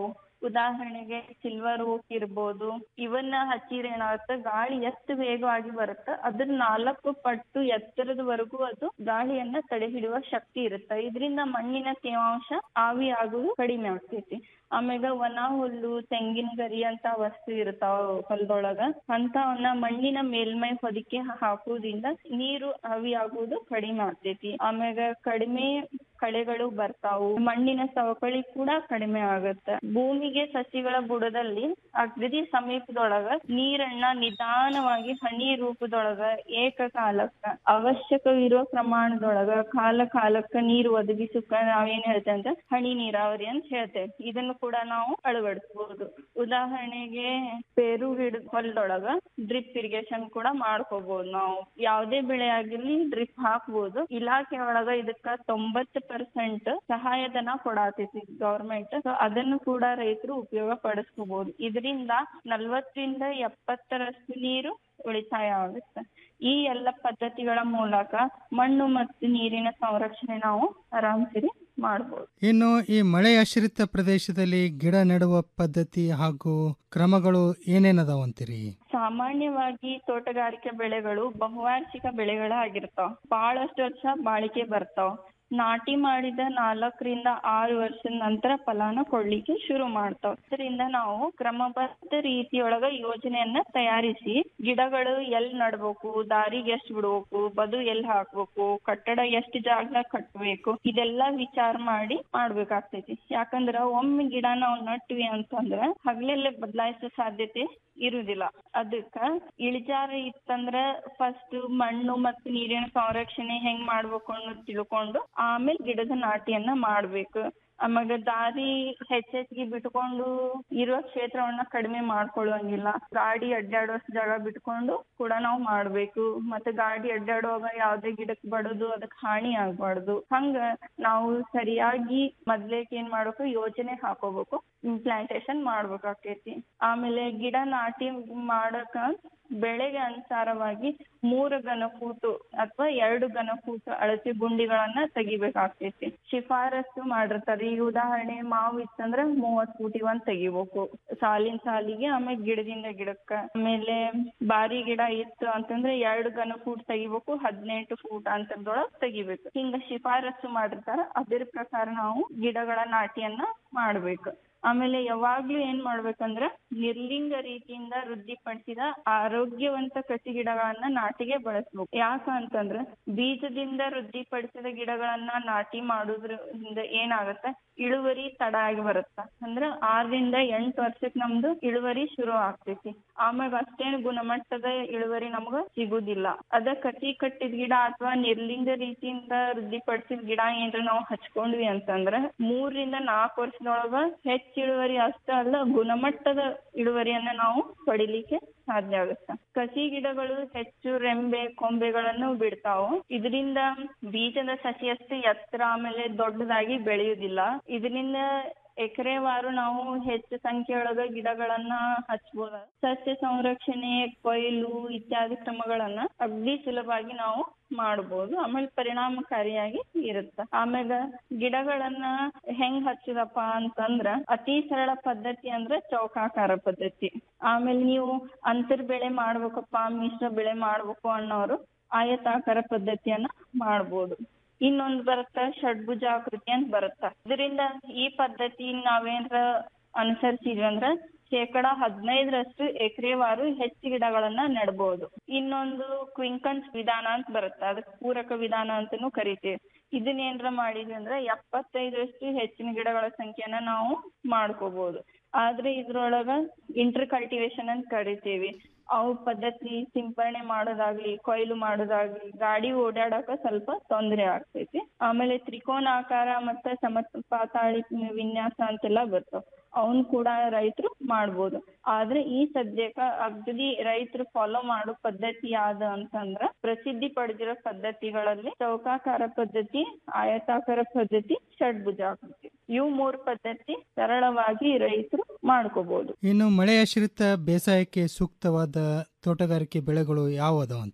ಉದಾಹರಣೆಗೆ ಸಿಲ್ವರ್ ಓಕ್ ಇರ್ಬೋದು ಇವನ್ನ ಹಚ್ಚಿದ್ರೆ ಏನಾಗುತ್ತೆ ಗಾಳಿ ಎಷ್ಟು ವೇಗವಾಗಿ ಬರುತ್ತೆ ಅದ್ರ ನಾಲ್ಕು ಪಟ್ಟು ಎತ್ತರದವರೆಗೂ ಅದು ಗಾಳಿಯನ್ನ ತಡೆ ಹಿಡಿಯುವ ಶಕ್ತಿ ಇರುತ್ತೆ ಇದರಿಂದ ಮಣ್ಣಿನ ತೇವಾಂಶ ಆವಿ ಆಗುವುದು ಕಡಿಮೆ ಆಗ್ತೈತಿ ಆಮ್ಯಾಗ ಒಣ ಹುಲ್ಲು ತೆಂಗಿನ ಗರಿ ಅಂತ ವಸ್ತು ಇರ್ತಾವ ಹೊಲದೊಳಗ ಅಂತವನ್ನ ಮಣ್ಣಿನ ಮೇಲ್ಮೈ ಹೊದಿಕೆ ಹಾಕುವುದ್ರಿಂದ ನೀರು ಆವಿ ಆಗುವುದು ಕಡಿಮೆ ಆಗ್ತೈತಿ ಆಮ್ಯಾಗ ಕಡಿಮೆ ಕಳೆಗಳು ಬರ್ತಾವು ಮಣ್ಣಿನ ಸವಕಳಿ ಕೂಡ ಕಡಿಮೆ ಆಗುತ್ತೆ ಭೂಮಿಗೆ ಸಸಿಗಳ ಬುಡದಲ್ಲಿ ಅಗದಿ ಸಮೀಪದೊಳಗ ನೀರನ್ನ ನಿಧಾನವಾಗಿ ಹನಿ ರೂಪದೊಳಗ ಏಕಕಾಲಕ್ಕ ಅವಶ್ಯಕವಿರುವ ಪ್ರಮಾಣದೊಳಗ ಕಾಲ ಕಾಲಕ್ಕ ನೀರು ಒದಗಿಸುತ್ತ ನಾವೇನ್ ಹೇಳ್ತೇವೆ ಅಂತ ಹನಿ ನೀರಾವರಿ ಅಂತ ಹೇಳ್ತೇವೆ ಇದನ್ನು ಕೂಡ ನಾವು ಅಳವಡಿಸಬಹುದು ಉದಾಹರಣೆಗೆ ಪೇರು ಗಿಡ ಹೊಲದೊಳಗ ಡ್ರಿಪ್ ಇರಿಗೇಷನ್ ಕೂಡ ಮಾಡ್ಕೋಬಹುದು ನಾವು ಯಾವ್ದೇ ಬೆಳೆ ಆಗಿರ್ಲಿ ಡ್ರಿಪ್ ಹಾಕ್ಬೋದು ಇಲಾಖೆ ಒಳಗ ಇದಕ್ಕ ತೊಂಬತ್ತು ಪರ್ಸೆಂಟ್ ಸಹಾಯಧನ ಕೊಡಾತೈತಿ ಗವರ್ಮೆಂಟ್ ಸೊ ಅದನ್ನು ಕೂಡ ರೈತರು ಉಪಯೋಗ ಪಡಿಸ್ಕೋಬಹುದು ಇದರಿಂದ ನಲ್ವತ್ತರಿಂದ ಎಪ್ಪತ್ತರಷ್ಟು ನೀರು ಉಳಿತಾಯ ಆಗುತ್ತೆ ಈ ಎಲ್ಲ ಪದ್ಧತಿಗಳ ಮೂಲಕ ಮಣ್ಣು ಮತ್ತು ನೀರಿನ ಸಂರಕ್ಷಣೆ ನಾವು ಆರಾಮ್ಸಿರಿ ಮಾಡ್ಬೋದು ಇನ್ನು ಈ ಮಳೆಯಾಶ್ರಿತ ಪ್ರದೇಶದಲ್ಲಿ ಗಿಡ ನೆಡುವ ಪದ್ಧತಿ ಹಾಗೂ ಕ್ರಮಗಳು ಏನೇನದಾವಂತೀರಿ ಸಾಮಾನ್ಯವಾಗಿ ತೋಟಗಾರಿಕೆ ಬೆಳೆಗಳು ಬಹುವಾರ್ಷಿಕ ಬೆಳೆಗಳಾಗಿರ್ತಾವ ಬಹಳಷ್ಟು ವರ್ಷ ಬಾಳಿಕೆ ಬರ್ತಾವ ನಾಟಿ ಮಾಡಿದ ನಾಲ್ಕರಿಂದ ಆರು ವರ್ಷದ ನಂತರ ಫಲಾನ ಕೊಡ್ಲಿಕ್ಕೆ ಶುರು ಮಾಡ್ತಾವ ಇದರಿಂದ ನಾವು ಕ್ರಮಬದ್ಧ ರೀತಿಯೊಳಗ ಯೋಜನೆಯನ್ನ ತಯಾರಿಸಿ ಗಿಡಗಳು ಎಲ್ ನಡ್ಬೇಕು ದಾರಿಗೆ ಎಷ್ಟ್ ಬಿಡ್ಬೇಕು ಬದು ಎಲ್ ಹಾಕ್ಬೇಕು ಕಟ್ಟಡ ಎಷ್ಟ್ ಜಾಗ ಕಟ್ಬೇಕು ಇದೆಲ್ಲ ವಿಚಾರ ಮಾಡಿ ಮಾಡ್ಬೇಕಾಗ್ತೈತಿ ಯಾಕಂದ್ರ ಒಮ್ಮೆ ಗಿಡ ನಾವು ನಟ್ವಿ ಅಂತಂದ್ರ ಹಗಲೆಲ್ಲ ಬದಲಾಯಿಸೋ ಸಾಧ್ಯತೆ ಇರುದಿಲ್ಲ ಅದಕ್ಕ ಇಳಿಜಾರ ಇತ್ತಂದ್ರ ಫಸ್ಟ್ ಮಣ್ಣು ಮತ್ತು ನೀರಿನ ಸಂರಕ್ಷಣೆ ಹೆಂಗ್ ಮಾಡ್ಬೇಕು ಅನ್ನೋದ್ ತಿಳ್ಕೊಂಡು ಆಮೇಲೆ ಗಿಡದ ನಾಟಿಯನ್ನ ಮಾಡ್ಬೇಕು ಆಮ್ಯಾಗ ದಾರಿ ಹೆಚ್ಚೆಚ್ಗೆ ಬಿಟ್ಕೊಂಡು ಇರೋ ಕ್ಷೇತ್ರವನ್ನ ಕಡಿಮೆ ಮಾಡ್ಕೊಳ್ಳುವಂಗಿಲ್ಲ ಗಾಡಿ ಅಡ್ಡಾಡೋಷ್ಟು ಜಾಗ ಬಿಟ್ಕೊಂಡು ಕೂಡ ನಾವು ಮಾಡ್ಬೇಕು ಮತ್ತೆ ಗಾಡಿ ಅಡ್ಡಾಡುವಾಗ ಯಾವ್ದೇ ಗಿಡಕ್ ಬಡದು ಅದಕ್ ಹಾನಿ ಆಗ್ಬಾರ್ದು ಹಂಗ ನಾವು ಸರಿಯಾಗಿ ಮೊದ್ಲೇಕ್ ಏನ್ ಮಾಡ್ಬೇಕು ಯೋಜನೆ ಹಾಕೋಬೇಕು ಪ್ಲಾಂಟೇಶನ್ ಮಾಡ್ಬೇಕಾಕೇತಿ ಆಮೇಲೆ ಗಿಡ ನಾಟಿ ಮಾಡಕ ಬೆಳೆಗೆ ಅನುಸಾರವಾಗಿ ಮೂರು ಘನ ಫೂಟು ಅಥವಾ ಎರಡು ಘನ ಫೂಟ್ ಅಳತೆ ಗುಂಡಿಗಳನ್ನ ತೆಗಿಬೇಕಾಗ್ತೈತಿ ಶಿಫಾರಸು ಮಾಡಿರ್ತಾರೆ ಈಗ ಉದಾಹರಣೆ ಮಾವು ಇತ್ತಂದ್ರ ಮೂವತ್ ಫೂಟಿಗೆ ಒಂದ್ ತೆಗಿಬೇಕು ಸಾಲಿನ ಸಾಲಿಗೆ ಆಮೇಲೆ ಗಿಡದಿಂದ ಗಿಡಕ್ಕ ಆಮೇಲೆ ಬಾರಿ ಗಿಡ ಇತ್ತು ಅಂತಂದ್ರೆ ಎರಡು ಘನ ಫೂಟ್ ತೆಗಿಬೇಕು ಹದಿನೆಂಟು ಫೂಟ್ ಅಂತರದೊಳಗ್ ತೆಗಿಬೇಕು ಹಿಂಗ ಶಿಫಾರಸು ಮಾಡಿರ್ತಾರ ಅದ್ರ ಪ್ರಕಾರ ನಾವು ಗಿಡಗಳ ನಾಟಿಯನ್ನ ಮಾಡ್ಬೇಕು ಆಮೇಲೆ ಯಾವಾಗ್ಲೂ ಏನ್ ಮಾಡ್ಬೇಕಂದ್ರ ನಿರ್ಲಿಂಗ ರೀತಿಯಿಂದ ವೃದ್ಧಿಪಡಿಸಿದ ಆರೋಗ್ಯವಂತ ಕಸಿ ಗಿಡಗಳನ್ನ ನಾಟಿಗೆ ಬಳಸ್ಬೇಕು ಯಾಕ ಅಂತಂದ್ರ ಬೀಜದಿಂದ ವೃದ್ಧಿಪಡಿಸಿದ ಗಿಡಗಳನ್ನ ನಾಟಿ ಮಾಡೋದ್ರಿಂದ ಏನಾಗತ್ತ ಇಳುವರಿ ತಡ ಆಗಿ ಬರುತ್ತ ಅಂದ್ರ ಆರರಿಂದ ಎಂಟು ವರ್ಷಕ್ ನಮ್ದು ಇಳುವರಿ ಶುರು ಆಗ್ತೈತಿ ಆಮ್ಯಾಗ ಅಷ್ಟೇನ್ ಗುಣಮಟ್ಟದ ಇಳುವರಿ ನಮ್ಗ ಸಿಗುದಿಲ್ಲ ಅದ ಕಸಿ ಕಟ್ಟಿದ ಗಿಡ ಅಥವಾ ನಿರ್ಲಿಂಗ ರೀತಿಯಿಂದ ವೃದ್ಧಿಪಡಿಸಿದ ಗಿಡ ಏನ್ರ ನಾವು ಹಚ್ಕೊಂಡ್ವಿ ಅಂತಂದ್ರ ಮೂರರಿಂದ ನಾಲ್ಕು ವರ್ಷದೊಳಗ ಹೆಚ್ಚ ಇಳುವರಿ ಅಷ್ಟ ಅಲ್ಲ ಗುಣಮಟ್ಟದ ಇಳುವರಿಯನ್ನ ನಾವು ಪಡಿಲಿಕ್ಕೆ ಸಾಧ್ಯ ಆಗುತ್ತ ಕಸಿ ಗಿಡಗಳು ಹೆಚ್ಚು ರೆಂಬೆ ಕೊಂಬೆಗಳನ್ನು ಬಿಡ್ತಾವು ಇದರಿಂದ ಬೀಜದ ಸಸಿಯಷ್ಟು ಎತ್ತರ ಆಮೇಲೆ ದೊಡ್ಡದಾಗಿ ಬೆಳೆಯುವುದಿಲ್ಲ ಇದರಿಂದ ಎಕರೆವಾರು ನಾವು ಹೆಚ್ಚು ಸಂಖ್ಯೆಯೊಳಗ ಗಿಡಗಳನ್ನ ಹಚ್ಬೋದ ಸಸ್ಯ ಸಂರಕ್ಷಣೆ ಕೊಯ್ಲು ಇತ್ಯಾದಿ ಕ್ರಮಗಳನ್ನ ಅಗ್ದಿ ಸುಲಭವಾಗಿ ನಾವು ಮಾಡ್ಬೋದು ಆಮೇಲೆ ಪರಿಣಾಮಕಾರಿಯಾಗಿ ಇರುತ್ತ ಆಮ್ಯಾಗ ಗಿಡಗಳನ್ನ ಹೆಂಗ್ ಹಚ್ಚುದಪ್ಪ ಅಂತಂದ್ರ ಅತಿ ಸರಳ ಪದ್ಧತಿ ಅಂದ್ರ ಚೌಕಾಕಾರ ಪದ್ಧತಿ ಆಮೇಲೆ ನೀವು ಅಂತರ್ ಬೆಳೆ ಮಾಡ್ಬೇಕಪ್ಪ ಮಿಶ್ರ ಬೆಳೆ ಮಾಡ್ಬೇಕು ಅನ್ನೋರು ಆಯತಾಕಾರ ಪದ್ಧತಿಯನ್ನ ಮಾಡ್ಬೋದು ಇನ್ನೊಂದ್ ಬರುತ್ತ ಷಡ್ಭುಜಾಕೃತಿ ಅಂತ ಬರುತ್ತ ಇದರಿಂದ ಈ ಪದ್ಧತಿ ನಾವೇನ್ರ ಅನುಸರಿಸಿದ್ವಿ ಅಂದ್ರ ಶೇಕಡ ಹದಿನೈದರಷ್ಟು ಎಕರೆವಾರು ಹೆಚ್ಚು ಗಿಡಗಳನ್ನ ನೆಡ್ಬೋದು ಇನ್ನೊಂದು ಕ್ವಿಂಕನ್ಸ್ ವಿಧಾನ ಅಂತ ಬರುತ್ತೆ ಅದಕ್ಕೆ ಪೂರಕ ವಿಧಾನ ಅಂತಾನೂ ಕರಿತೀವಿ ಇದನ್ನ ಏನ್ರ ಮಾಡಿದ್ವಿ ಅಂದ್ರೆ ಎಪ್ಪತ್ತೈದರಷ್ಟು ಹೆಚ್ಚಿನ ಗಿಡಗಳ ಸಂಖ್ಯೆನ ನಾವು ಮಾಡ್ಕೋಬಹುದು ಆದ್ರೆ ಇದ್ರೊಳಗ ಇಂಟರ್ ಕಲ್ಟಿವೇಶನ್ ಅಂತ ಕರಿತೀವಿ ಅವು ಪದ್ಧತಿ ಸಿಂಪರಣೆ ಮಾಡೋದಾಗ್ಲಿ ಕೊಯ್ಲು ಮಾಡೋದಾಗ್ಲಿ ಗಾಡಿ ಓಡಾಡಕ ಸ್ವಲ್ಪ ತೊಂದ್ರೆ ಆಗ್ತೈತಿ ಆಮೇಲೆ ತ್ರಿಕೋನಾಕಾರ ಮತ್ತೆ ಸಮಪಾತಾಳಿ ವಿನ್ಯಾಸ ಅಂತೆಲ್ಲ ಬರ್ತಾವ ಅವನ್ ಕೂಡ ರೈತರು ಮಾಡ್ಬೋದು ಆದ್ರೆ ಈ ಸದ್ಯಕ್ಕ ಅಗದಿ ರೈತರು ಫಾಲೋ ಮಾಡೋ ಪದ್ಧತಿ ಯಾವ್ದ ಅಂತಂದ್ರ ಪ್ರಸಿದ್ಧಿ ಪಡೆದಿರೋ ಪದ್ಧತಿಗಳಲ್ಲಿ ಚೌಕಾಕಾರ ಪದ್ಧತಿ ಆಯತಾಕಾರ ಪದ್ಧತಿ ಷಡ್ಭುಜಾಕೃತಿ ಇವು ಮೂರು ಪದ್ಧತಿ ಸರಳವಾಗಿ ರೈತರು ಮಾಡ್ಕೋಬಹುದು ಇನ್ನು ಮಳೆಯಾಶ್ರಿತ ಬೇಸಾಯಕ್ಕೆ ಸೂಕ್ತವಾದ ತೋಟಗಾರಿಕೆ ಬೆಳೆಗಳು ಯಾವ ಅದಾವ ಅಂತೀರಿ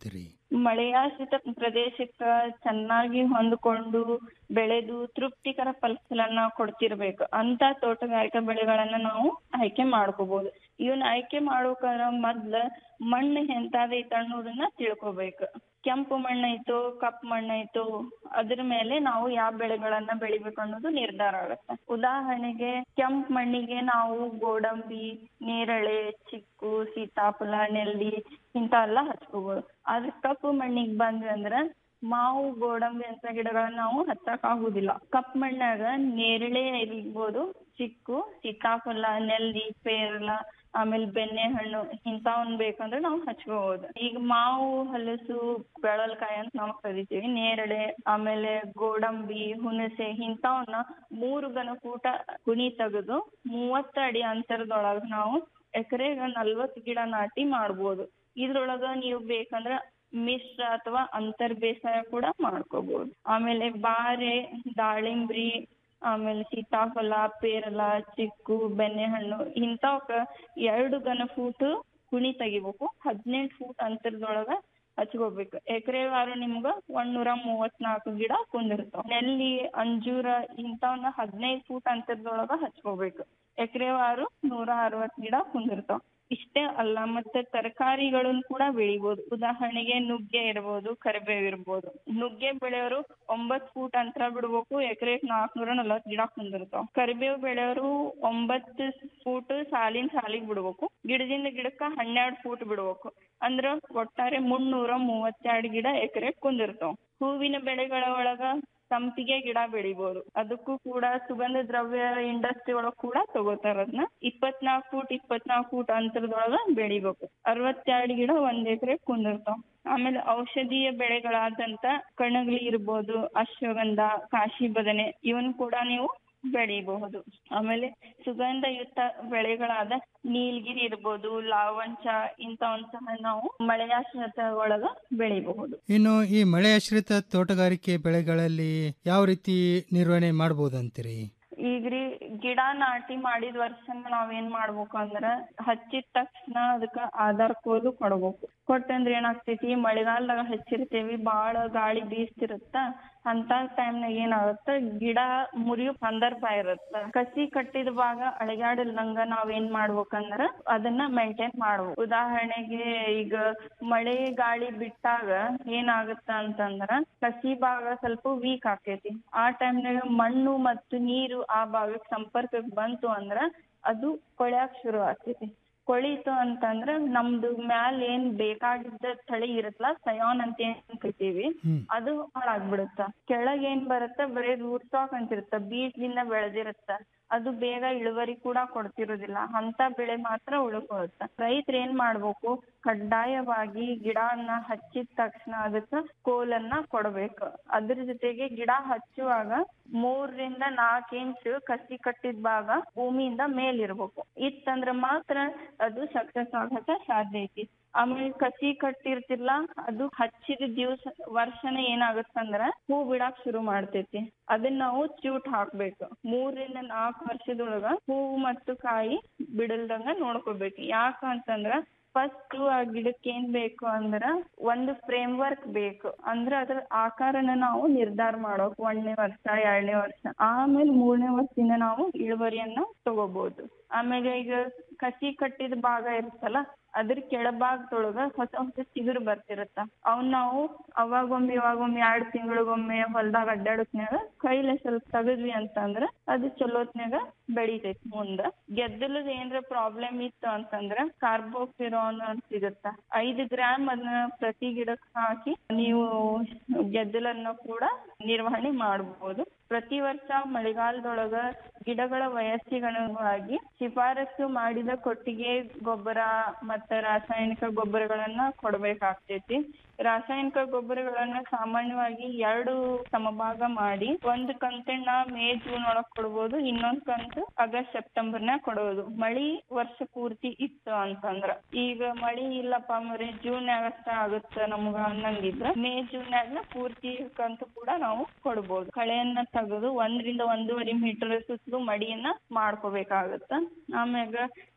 ಮಳೆಯಾಶ್ರಿತ ಪ್ರದೇಶಕ್ಕ ಚೆನ್ನಾಗಿ ಹೊಂದ್ಕೊಂಡು ಬೆಳೆದು ತೃಪ್ತಿಕರ ಫಸಲನ್ನ ಕೊಡ್ತಿರ್ಬೇಕು ಅಂತ ತೋಟಗಾರಿಕಾ ಬೆಳೆಗಳನ್ನ ನಾವು ಆಯ್ಕೆ ಮಾಡ್ಕೋಬಹುದು ಇವನ್ನ ಆಯ್ಕೆ ಮಾಡೋಕಾರ ಮೊದ್ಲ ಮಣ್ಣು ಎಂತಾದೈತೆ ಅನ್ನೋದನ್ನ ತಿಳ್ಕೊಬೇಕು ಕೆಂಪು ಮಣ್ಣು ಐತೋ ಕಪ್ಪು ಮಣ್ಣು ಐತೋ ಅದ್ರ ಮೇಲೆ ನಾವು ಯಾವ ಬೆಳೆಗಳನ್ನ ಬೆಳಿಬೇಕು ಅನ್ನೋದು ನಿರ್ಧಾರ ಆಗುತ್ತೆ ಉದಾಹರಣೆಗೆ ಕೆಂಪು ಮಣ್ಣಿಗೆ ನಾವು ಗೋಡಂಬಿ ನೇರಳೆ ಚಿಕ್ಕು ಸೀತಾಫಲ ನೆಲ್ಲಿ ಇಂಥವೆಲ್ಲ ಹಚ್ಕೋಬಹುದು ಆದ್ರೆ ಕಪ್ಪು ಮಣ್ಣಿಗೆ ಬಂದ್ವಿ ಅಂದ್ರ ಮಾವು ಗೋಡಂಬಿ ಅಂತ ಗಿಡಗಳನ್ನ ನಾವು ಹಚ್ಚಕ್ ಆಗುದಿಲ್ಲ ಕಪ್ ಮಣ್ಣಾಗ ನೇರಳೆ ಇರ್ಬೋದು ಚಿಕ್ಕು ಸೀತಾಫಲ ನೆಲ್ಲಿ ಪೇರಲ ಆಮೇಲೆ ಬೆಣ್ಣೆ ಹಣ್ಣು ಇಂಥವನ್ ಬೇಕಂದ್ರೆ ನಾವು ಹಚ್ಕೋಬಹುದು ಈಗ ಮಾವು ಹಲಸು ಬೆಳಲ್ಕಾಯಿ ಅಂತ ನಾವು ಕರಿತೀವಿ ನೇರಳೆ ಆಮೇಲೆ ಗೋಡಂಬಿ ಹುಣಸೆ ಇಂಥವನ್ನ ಮೂರು ಘನಫೂಟ ಕುಣಿ ತೆಗೆದು ಮೂವತ್ತ ಅಡಿ ಅಂತರದೊಳಗ ನಾವು ಎಕರೆಗ ನಲ್ವತ್ ಗಿಡ ನಾಟಿ ಮಾಡ್ಬೋದು ಇದ್ರೊಳಗ ನೀವು ಬೇಕಂದ್ರ ಮಿಶ್ರ ಅಥವಾ ಅಂತರ್ ಬೇಸಾಯ ಕೂಡ ಮಾಡ್ಕೋಬಹುದು ಆಮೇಲೆ ಬಾರೆ ದಾಳಿಂಬ್ರಿ ಆಮೇಲೆ ಸೀತಾಫಲ ಪೇರಲ ಚಿಕ್ಕು ಬೆಣ್ಣೆಹಣ್ಣು ಇಂಥವಕ್ಕ ಎರಡು ಘನ ಫೂಟ್ ಕುಣಿ ತೆಗಿಬೇಕು ಹದಿನೆಂಟು ಫೂಟ್ ಅಂತರದೊಳಗ ಹಚ್ಕೋಬೇಕು ಎಕರೆ ವಾರ ನಿಮ್ಗ ಒಂದ್ನೂರ ಮೂವತ್ನಾಲ್ಕು ಗಿಡ ಕುಂದಿರ್ತಾವ ನೆಲ್ಲಿ ಅಂಜೂರ ಇಂಥವನ್ನ ಹದಿನೈದು ಫೂಟ್ ಅಂತರದೊಳಗ ಹಚ್ಕೋಬೇಕು ಎಕರೆ ವಾರು ನೂರ ಅರವತ್ ಗಿಡ ಕುಂದಿರ್ತಾವ ಇಷ್ಟೇ ಅಲ್ಲ ಮತ್ತೆ ತರಕಾರಿಗಳನ್ನ ಕೂಡ ಬೆಳಿಬೋದು ಉದಾಹರಣೆಗೆ ನುಗ್ಗೆ ಇರ್ಬೋದು ಕರಿಬೇವು ಇರ್ಬೋದು ನುಗ್ಗೆ ಬೆಳೆಯೋರು ಒಂಬತ್ ಫೂಟ್ ಅಂತರ ಬಿಡ್ಬೇಕು ಎಕರೆಕ್ ನಾಲ್ಕನೂರ ನಲವತ್ ಗಿಡ ಕುಂದಿರ್ತಾವ ಕರಿಬೇವು ಬೆಳೆಯೋರು ಒಂಬತ್ತು ಫೂಟ್ ಸಾಲಿನ ಸಾಲಿಗ್ ಬಿಡ್ಬೇಕು ಗಿಡದಿಂದ ಗಿಡಕ್ಕ ಹನ್ನೆರಡ್ ಫೂಟ್ ಬಿಡ್ಬೇಕು ಅಂದ್ರ ಒಟ್ಟಾರೆ ಮುನ್ನೂರ ಮೂವತ್ತೆರಡ್ ಗಿಡ ಎಕರೆಕ್ ಕುಂದಿರ್ತಾವ ಹೂವಿನ ಬೆಳೆಗಳ ಒಳಗ ಸಂಪಿಗೆ ಗಿಡ ಬೆಳಿಬೋದು ಅದಕ್ಕೂ ಕೂಡ ಸುಗಂಧ ದ್ರವ್ಯ ಇಂಡಸ್ಟ್ರಿ ಒಳಗ್ ಕೂಡ ತಗೋತಾರ ಅದನ್ನ ಇಪ್ಪತ್ನಾಲ್ಕು ಫೂಟ್ ಇಪ್ಪತ್ನಾಲ್ಕು ಫೂಟ್ ಅಂತರದೊಳಗ ಬೆಳಿಬೇಕು ಅರವತ್ತೆರಡು ಗಿಡ ಒಂದ್ ಎಕರೆ ಕುಂದಿರ್ತಾವ ಆಮೇಲೆ ಔಷಧೀಯ ಬೆಳೆಗಳಾದಂತ ಕಣಗಿಲಿ ಇರ್ಬೋದು ಅಶ್ವಗಂಧ ಕಾಶಿ ಬದನೆ ಇವನ್ ಕೂಡ ನೀವು ಬೆಳಿಬಹುದು ಆಮೇಲೆ ಸುಗಂಧಯುಕ್ತ ಬೆಳೆಗಳಾದ ನೀಲಗಿರಿ ಇರ್ಬೋದು ಲಾವಂಚ ಇಂಥವನ್ ಸಹ ನಾವು ಮಳೆಯಾಶ್ರಿತ ಒಳಗ ಬೆಳಿಬಹುದು ಇನ್ನು ಈ ಮಳೆಯಾಶ್ರಿತ ತೋಟಗಾರಿಕೆ ಬೆಳೆಗಳಲ್ಲಿ ಯಾವ ರೀತಿ ನಿರ್ವಹಣೆ ಮಾಡ್ಬೋದಂತೀರಿ ಈಗ್ರಿ ಗಿಡ ನಾಟಿ ಮಾಡಿದ ವರ್ಷನ ನಾವೇನ್ ಮಾಡ್ಬೇಕು ಅಂದ್ರ ಹಚ್ಚಿದ ತಕ್ಷಣ ಅದಕ್ಕ ಆಧಾರ್ ಕೋಲು ಕೊಡ್ಬೇಕು ಕೊಟ್ಟಂದ್ರ ಏನಾಗ್ತೈತಿ ಮಳೆಗಾಲದಾಗ ಹಚ್ಚಿರ್ತೇವಿ ಬಾಳ ಗಾಳಿ ಬೀಸ್ತಿರುತ್ತ ಅಂತ ಟೈಮ್ನಾಗ ಏನಾಗುತ್ತ ಗಿಡ ಮುರಿಯೋ ಸಂದರ್ಭ ಇರುತ್ತ ಕಸಿ ಕಟ್ಟಿದ ಭಾಗ ಅಳಗ್ಯಾಡಿಲ್ದಂಗ ನಾವ್ ಏನ್ ಮಾಡ್ಬೇಕಂದ್ರ ಅದನ್ನ ಮೇಂಟೈನ್ ಮಾಡ್ಬೇಕು ಉದಾಹರಣೆಗೆ ಈಗ ಮಳೆ ಗಾಳಿ ಬಿಟ್ಟಾಗ ಏನಾಗುತ್ತ ಅಂತಂದ್ರ ಕಸಿ ಭಾಗ ಸ್ವಲ್ಪ ವೀಕ್ ಆಕೈತಿ ಆ ಟೈಮ್ನಾಗ ಮಣ್ಣು ಮತ್ತು ನೀರು ಆ ಭಾಗಕ್ಕೆ ಸಂಪರ್ಕಕ್ಕೆ ಬಂತು ಅಂದ್ರ ಅದು ಕೊಳ್ಯಾಕ್ ಶುರು ಆಗ್ತೈತಿ ಕೊಳಿತು ಅಂತಂದ್ರ ನಮ್ದು ಮ್ಯಾಲ್ ಏನ್ ಬೇಕಾಗಿದ್ದ ತಳಿ ಇರತ್ತಲ್ಲ ಸಯಾನ್ ಅಂತ ಏನ್ ಕರಿತೀವಿ ಅದು ಹಾಳಾಗ್ಬಿಡುತ್ತ ಕೆಳಗ್ ಏನ್ ಬರುತ್ತ ಬರೀ ರೂಟ್ ಸ್ಟಾಕ್ ಅಂತ ಇರುತ್ತ ಬೀಜದಿಂದ ಬೆಳೆದಿರುತ್ತ ಅದು ಬೇಗ ಇಳುವರಿ ಕೂಡ ಕೊಡ್ತಿರೋದಿಲ್ಲ ಅಂತ ಬೆಳೆ ಮಾತ್ರ ಉಳ್ಕೊಳುತ್ತ ರೈತರು ಏನ್ ಮಾಡ್ಬೇಕು ಕಡ್ಡಾಯವಾಗಿ ಗಿಡನ ಹಚ್ಚಿದ ತಕ್ಷಣ ಅದಕ್ಕ ಕೋಲನ್ನ ಕೊಡ್ಬೇಕು ಅದ್ರ ಜೊತೆಗೆ ಗಿಡ ಹಚ್ಚುವಾಗ ಮೂರರಿಂದ ನಾಲ್ಕ್ ಇಂಚ್ ಕಸಿ ಕಟ್ಟಿದ ಭಾಗ ಭೂಮಿಯಿಂದ ಮೇಲಿರ್ಬೇಕು ಇತ್ತಂದ್ರ ಮಾತ್ರ ಅದು ಸಕ್ಸಸ್ ಆಗಕ ಸಾಧ್ಯ ಐತಿ ಆಮೇಲೆ ಕಸಿ ಕಟ್ಟಿರ್ತಿರ್ಲ ಅದು ಹಚ್ಚಿದ ದಿವ್ಸ ವರ್ಷನ ಏನಾಗತ್ತಂದ್ರ ಹೂ ಬಿಡಾಕ್ ಶುರು ಮಾಡ್ತೈತಿ ಅದನ್ನ ನಾವು ಚ್ಯೂಟ್ ಹಾಕ್ಬೇಕು ಮೂರರಿಂದ ನಾಲ್ಕು ವರ್ಷದೊಳಗ ಹೂವು ಮತ್ತು ಕಾಯಿ ಬಿಡಲ್ದಂಗ ನೋಡ್ಕೋಬೇಕು ಯಾಕ ಅಂತಂದ್ರ ಫಸ್ಟ್ ಆ ಗಿಡಕ್ಕೆ ಏನ್ ಬೇಕು ಅಂದ್ರ ಒಂದು ಫ್ರೇಮ್ ವರ್ಕ್ ಬೇಕು ಅಂದ್ರ ಅದ್ರ ಆಕಾರನ ನಾವು ನಿರ್ಧಾರ ಮಾಡೋಕ್ ಒಂದನೇ ವರ್ಷ ಎರಡನೇ ವರ್ಷ ಆಮೇಲೆ ಮೂರನೇ ವರ್ಷದಿಂದ ನಾವು ಇಳುವರಿಯನ್ನ ತಗೋಬಹುದು ಆಮೇಲೆ ಈಗ ಕಸಿ ಕಟ್ಟಿದ ಭಾಗ ಇರುತ್ತಲ್ಲ ಅದ್ರ ಕೆಳಭಾಗದೊಳಗ ಹೊಸ ಹೊಸ ಚಿಗುರು ಬರ್ತಿರತ್ತ ಅವ್ನ ನಾವು ಅವಾಗೊಮ್ಮೆ ಇವಾಗೊಮ್ಮೆ ಎರಡ್ ತಿಂಗಳಿಗೊಮ್ಮೆ ಹೊಲ್ದಾಗ ಅಡ್ಡಾಡತ್ನ್ಯಾಗ ಕೈಲೆ ಸ್ವಲ್ಪ ತೆಗದ್ವಿ ಅಂತಂದ್ರ ಅದು ಚಲೋತ್ನ್ಯಾಗ ಬೆಳಿತೈತಿ ಮುಂದ ಗೆದ್ದಲದ ಏನ್ರ ಪ್ರಾಬ್ಲಮ್ ಇತ್ತು ಅಂತಂದ್ರ ಕಾರ್ಬೋಫಿರಾನ್ ಅಂತ ಸಿಗುತ್ತ ಐದು ಗ್ರಾಮ್ ಅದನ್ನ ಪ್ರತಿ ಗಿಡಕ್ ಹಾಕಿ ನೀವು ಗೆದ್ದಲನ್ನ ಕೂಡ ನಿರ್ವಹಣೆ ಮಾಡಬಹುದು ಪ್ರತಿ ವರ್ಷ ಮಳೆಗಾಲದೊಳಗ ಗಿಡಗಳ ವಯಸ್ಸಿಗನುಗುಣವಾಗಿ ಶಿಫಾರಸು ಮಾಡಿದ ಕೊಟ್ಟಿಗೆ ಗೊಬ್ಬರ ಮತ್ತ ರಾಸಾಯನಿಕ ಗೊಬ್ಬರಗಳನ್ನ ಕೊಡ್ಬೇಕಾಗ್ತೈತಿ ರಾಸಾಯನಿಕ ಗೊಬ್ಬರಗಳನ್ನ ಸಾಮಾನ್ಯವಾಗಿ ಎರಡು ಸಮಭಾಗ ಮಾಡಿ ಒಂದ್ ಕಂತನ್ನ ಮೇ ಜೂನ್ ಒಳಗ್ ಕೊಡ್ಬೋದು ಇನ್ನೊಂದ್ ಕಂತು ಆಗಸ್ಟ್ ಸೆಪ್ಟೆಂಬರ್ನ್ಯಾಗ ಕೊಡೋದು ಮಳಿ ವರ್ಷ ಪೂರ್ತಿ ಇತ್ತು ಅಂತಂದ್ರ ಈಗ ಮಳಿ ಇಲ್ಲಪ್ಪ ಮರಿ ಜೂನ್ ಅಷ್ಟ ಆಗುತ್ತ ನಮ್ಗ ಅನ್ನಂಗಿದ್ರ ಮೇ ಜೂನ್ ಪೂರ್ತಿ ಕಂತು ಕೂಡ ನಾವು ಕೊಡ್ಬೋದು ಕಳೆಯನ್ನ ತೆಗೆದು ಒಂದರಿಂದ ಒಂದೂವರೆ ಮೀಟರ್ ಸುತ್ತಲೂ ಮಡಿಯನ್ನ ಮಾಡ್ಕೋಬೇಕಾಗತ್ತ ಆಮ್ಯಾಗ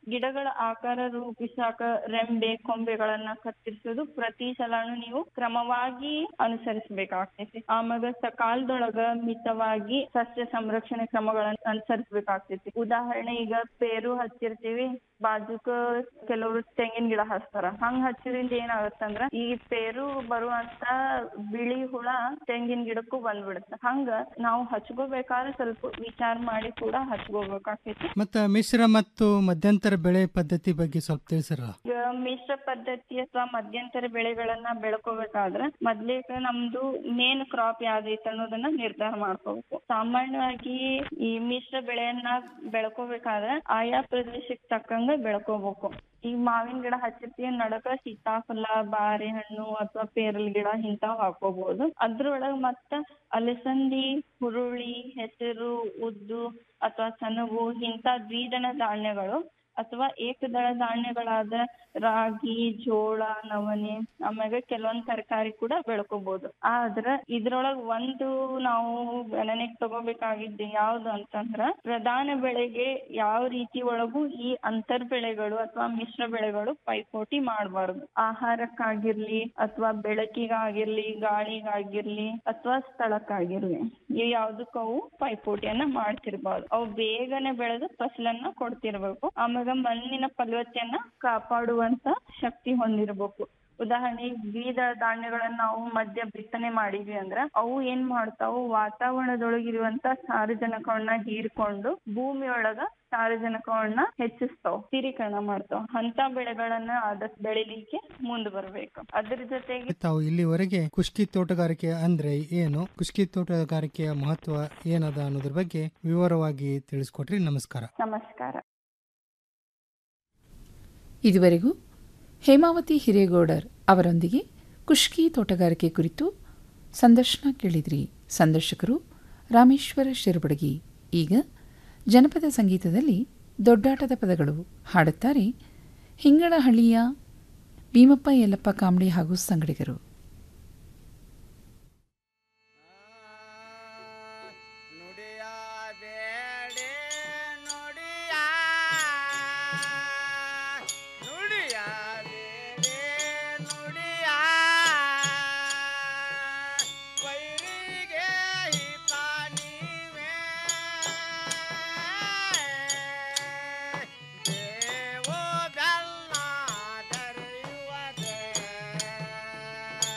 ಗಿಡಗಳ ಆಕಾರ ರೂಪಿಸಾಕ ರೆಂಬೆ ಕೊಂಬೆಗಳನ್ನ ಕತ್ತರಿಸೋದು ಪ್ರತಿ ಸಲಾನು ನೀವು ಕ್ರಮವಾಗಿ ಅನುಸರಿಸಬೇಕಾಗ್ತೈತಿ ಆಮ್ಯಾಗ ಸಕಾಲದೊಳಗ ಮಿತವಾಗಿ ಸಸ್ಯ ಸಂರಕ್ಷಣೆ ಕ್ರಮಗಳನ್ನ ಅನುಸರಿಸಬೇಕಾಗ್ತೈತಿ ಉದಾಹರಣೆ ಈಗ ಪೇರು ಹಚ್ಚಿರ್ತೀವಿ ಬಾಜುಕ ಕೆಲವರು ತೆಂಗಿನ ಗಿಡ ಹಚ್ತಾರ ಹಂಗ ಹಚ್ಚಿದ್ರಿಂದ ಏನಾಗತ್ತಂದ್ರ ಈ ಪೇರು ಬರುವಂತ ಬಿಳಿ ಹುಳ ತೆಂಗಿನ ಗಿಡಕ್ಕೂ ಬಂದ್ಬಿಡುತ್ತೆ ಹಂಗ ನಾವು ಹಚ್ಕೋಬೇಕಾದ್ರೆ ಸ್ವಲ್ಪ ವಿಚಾರ ಮಾಡಿ ಕೂಡ ಹಚ್ಕೋಬೇಕಾಗ್ತೈತಿ ಮತ್ತ ಮಿಶ್ರ ಮತ್ತು ಮಧ್ಯಂತರ ಬೆಳೆ ಪದ್ಧತಿ ಬಗ್ಗೆ ಸ್ವಲ್ಪ ತಿಳಿಸಿರಲ್ಲ ಈಗ ಮಿಶ್ರ ಪದ್ಧತಿ ಅಥವಾ ಮಧ್ಯಂತರ ಬೆಳೆಗಳನ್ನ ಬೆಳ್ಕೋಬೇಕಾದ್ರೆ ಮೊದ್ಲೇಕ ನಮ್ದು ಮೇನ್ ಕ್ರಾಪ್ ಯಾವ್ದೈತೆ ಅನ್ನೋದನ್ನ ನಿರ್ಧಾರ ಮಾಡ್ಕೋಬೇಕು ಸಾಮಾನ್ಯವಾಗಿ ಈ ಮಿಶ್ರ ಬೆಳೆಯನ್ನ ಬೆಳ್ಕೋಬೇಕಾದ್ರೆ ಆಯಾ ಪ್ರದೇಶಕ್ಕೆ ತಕ್ಕಂಗ ಬೆಳ್ಕೋಬೇಕು ಈಗ ಮಾವಿನ ಗಿಡ ಹಚ್ಚಿರ್ತೀವಿ ನಡಕ ಸೀತಾಫಲ ಬಾರೆಹಣ್ಣು ಅಥವಾ ಪೇರಲ್ ಗಿಡ ಇಂತಾವ್ ಹಾಕೋಬಹುದು ಅದ್ರೊಳಗ ಮತ್ತ ಅಲಸಂದಿ ಹುರುಳಿ ಹೆಸರು ಉದ್ದು ಅಥವಾ ಸೆಣಬು ಇಂತ ದ್ವಿದಳ ಧಾನ್ಯಗಳು ಅಥವಾ ಏಕದಳ ಧಾನ್ಯಗಳಾದ ರಾಗಿ ಜೋಳ ನವಣೆ ಆಮ್ಯಾಗ ಕೆಲವೊಂದ್ ತರಕಾರಿ ಕೂಡ ಬೆಳ್ಕೋಬಹುದು ಆದ್ರ ಇದ್ರೊಳಗ ಒಂದು ನಾವು ಗಣನೆಗೆ ತಗೋಬೇಕಾಗಿದ್ದು ಯಾವ್ದು ಅಂತಂದ್ರ ಪ್ರಧಾನ ಬೆಳೆಗೆ ಯಾವ ರೀತಿ ಒಳಗೂ ಈ ಅಂತರ್ ಬೆಳೆಗಳು ಅಥವಾ ಮಿಶ್ರ ಬೆಳೆಗಳು ಪೈಪೋಟಿ ಮಾಡಬಾರ್ದು ಆಹಾರಕ್ಕಾಗಿರ್ಲಿ ಅಥವಾ ಬೆಳಕಿಗಾಗಿರ್ಲಿ ಗಾಳಿಗಾಗಿರ್ಲಿ ಅಥವಾ ಸ್ಥಳಕ್ಕಾಗಿರ್ಲಿ ಇವ್ ಯಾವ್ದಕ್ಕೂ ಅವು ಪೈಪೋಟಿಯನ್ನ ಮಾಡ್ತಿರ್ಬಾರ್ದು ಅವು ಬೇಗನೆ ಬೆಳೆದು ಫಸಲನ್ನ ಕೊಡ್ತಿರ್ಬೇಕು ಆಮ್ಯಾಗ ಮಣ್ಣಿನ ಫಲವತ್ತತೆಯನ್ನ ಕಾಪಾಡುವಂತ ಶಕ್ತಿ ಹೊಂದಿರ್ಬೇಕು ಉದಾಹರಣೆಗೆ ದ್ವಿದಳ ಧಾನ್ಯಗಳನ್ನ ನಾವು ಮಧ್ಯ ಬಿತ್ತನೆ ಮಾಡಿದ್ವಿ ಅಂದ್ರ ಅವು ಏನ್ ಮಾಡ್ತಾವು ವಾತಾವರಣದೊಳಗಿರುವಂತ ಸಾರಜನಕವನ್ನ ಹೀರ್ಕೊಂಡು ಭೂಮಿಯೊಳಗ ಸಾರಜನಕವನ್ನ ಹೆಚ್ಚಿಸ್ತಾವ್ ಸ್ಥಿರೀಕರಣ ಮಾಡ್ತಾವ್ ಅಂತ ಬೆಳೆಗಳನ್ನ ಆದಷ್ಟು ಬೆಳಿಲಿಕ್ಕೆ ಮುಂದ್ ಬರ್ಬೇಕು ಅದ್ರ ಜೊತೆಗೆ ತಾವು ಇಲ್ಲಿವರೆಗೆ ಕುಷ್ಕಿ ತೋಟಗಾರಿಕೆ ಅಂದ್ರೆ ಏನು ಕುಷ್ಕಿ ತೋಟಗಾರಿಕೆಯ ಮಹತ್ವ ಏನದ ಅನ್ನೋದ್ರ ಬಗ್ಗೆ ವಿವರವಾಗಿ ತಿಳಿಸ್ಕೊಟ್ರಿ ನಮಸ್ಕಾರ ನಮಸ್ಕಾರ ಇದುವರೆಗೂ ಹೇಮಾವತಿ ಹಿರೇಗೌಡರ್ ಅವರೊಂದಿಗೆ ಕುಷ್ಕಿ ತೋಟಗಾರಿಕೆ ಕುರಿತು ಸಂದರ್ಶನ ಕೇಳಿದ್ರಿ ಸಂದರ್ಶಕರು ರಾಮೇಶ್ವರ ಶಿರಬಡಗಿ ಈಗ ಜನಪದ ಸಂಗೀತದಲ್ಲಿ ದೊಡ್ಡಾಟದ ಪದಗಳು ಹಾಡುತ್ತಾರೆ ಹಿಂಗಳಹಳ್ಳಿಯ ಭೀಮಪ್ಪ ಯಲ್ಲಪ್ಪ ಕಾಂಬಳಿ ಹಾಗೂ ಸಂಗಡಿಗರು ದೇವೋ ಬೆಲ್ಲ ದರೆಯುವುದೇ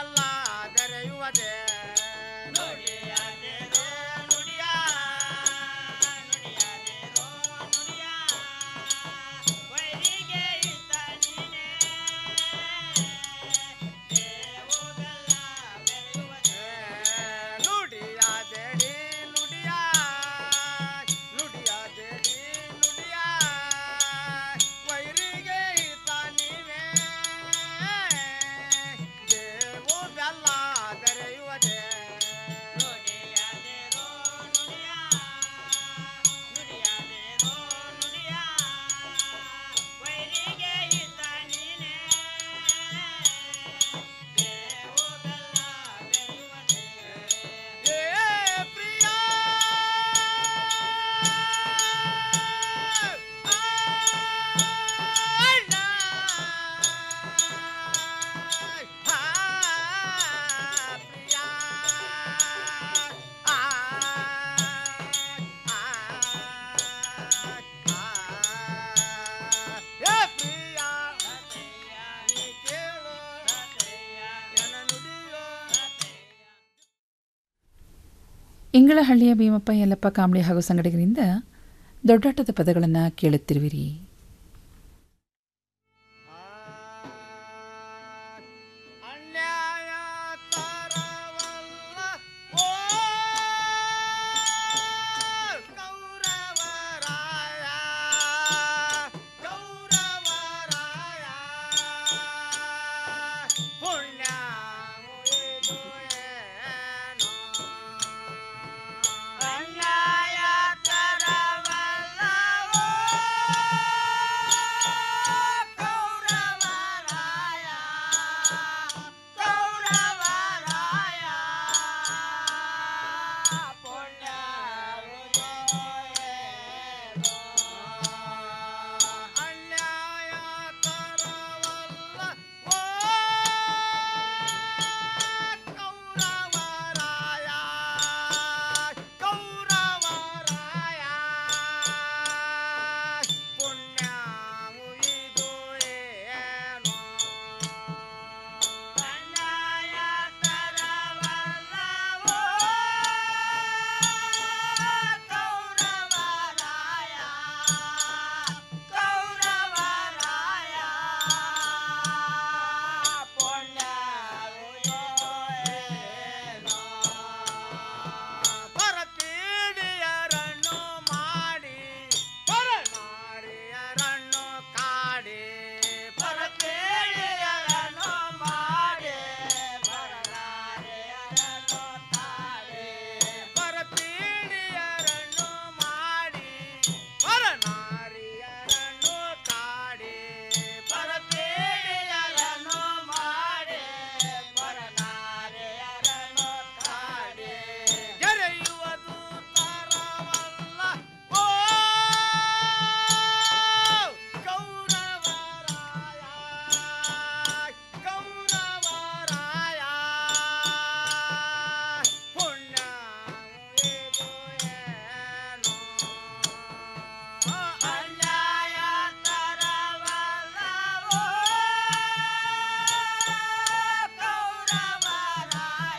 ದೇವುದೆಲ್ಲ ಬೆರೆಯುವುದೇ ನುಡಿಯದಿರೋ ನುಡಿಯ ನುಡಿಯದಿರೋ ನುಡಿಯ ವೈರಿಗೆ ಇದ್ದ ನೀನೇ ದೇವುದೆಲ್ಲ ಬೆರೆಯುವುದೇ ನುಡಿಯದೇಡಿ ನುಡಿಯ ನುಡಿಯದೇಡಿ ನುಡಿಯ ವೈರಿಗೆ ಇದ್ದ ನೀವೇ ದೇವುದೆಲ್ಲ ಬೆರೆಯುವುದೇ ನುಡಿಯದಿರೋ ನುಡಿಯ ನುಡಿಯದಿರೋ ನುಡಿಯ ವೈರಿಗೆ ಇದ್ದ ನೀನೇ ದೇವುದೆಲ್ಲ ಬೆರೆಯುವುದೇ ಏ ಪ್ರಿಯ ಇಂಗಳಹಳ್ಳಿಯ ಭೀಮಪ್ಪ ಯಲ್ಲಪ್ಪ ಕಾಂಬಳಿ ಹಾಗೂ ಸಂಗಡಿಗರಿಂದ ದೊಡ್ಡಾಟದ ಪದಗಳನ್ನು ಕೇಳುತ್ತಿರುವಿರಿ ಅನ್ಯಾಯ ತರವಲ್ಲವೋ ಕೌರವರಾಯ ಕೌರವರಾಯ ಅನ್ಯಾಯ ತರವಲ್ಲವೋ ಕೌರವರಾಯ ಕೌರವರಾಯ ಪುಣ್ಯವು ಇದು ಏನೋ ಅನ್ಯಾಯ ತರವಲ್ಲವೋ ಕೌರವರಾಯ ಕೌರವರಾಯ ಪುಣ್ಯವು ಏನೋ ಪರಪೀಡಿಯರನ್ನು ಮಾಡಿ ಪರನಾರಿಯರನ್ನು ಕಾಡಿ ಪರಪೀಡಿಯರನ್ನು ಮಾಡಿ ಪರನಾರಿಯರನ್ನು ಕಾಡಿ ಪರಪೀಡಿಯರನ್ನು ಮಾಡಿ ಪರನಾರಿಯರನ್ನು ಕಾಡಿ ಪರಪೀಡಿಯರನ್ನು ಮಾಡಿ ಪರನಾರಿಯರನ್ನು ಕಾಡಿ ಜರೆಯುವುದು ತರವಲ್ಲ ಓ ಕೌರವರಾಯ ಕೌರವರಾಯ ಪುಣ್ಯ ಇದು ಏನೋ ಅನ್ಯಾಯ ತರವಲ್ಲವೋ ಕೌರವರಾಯ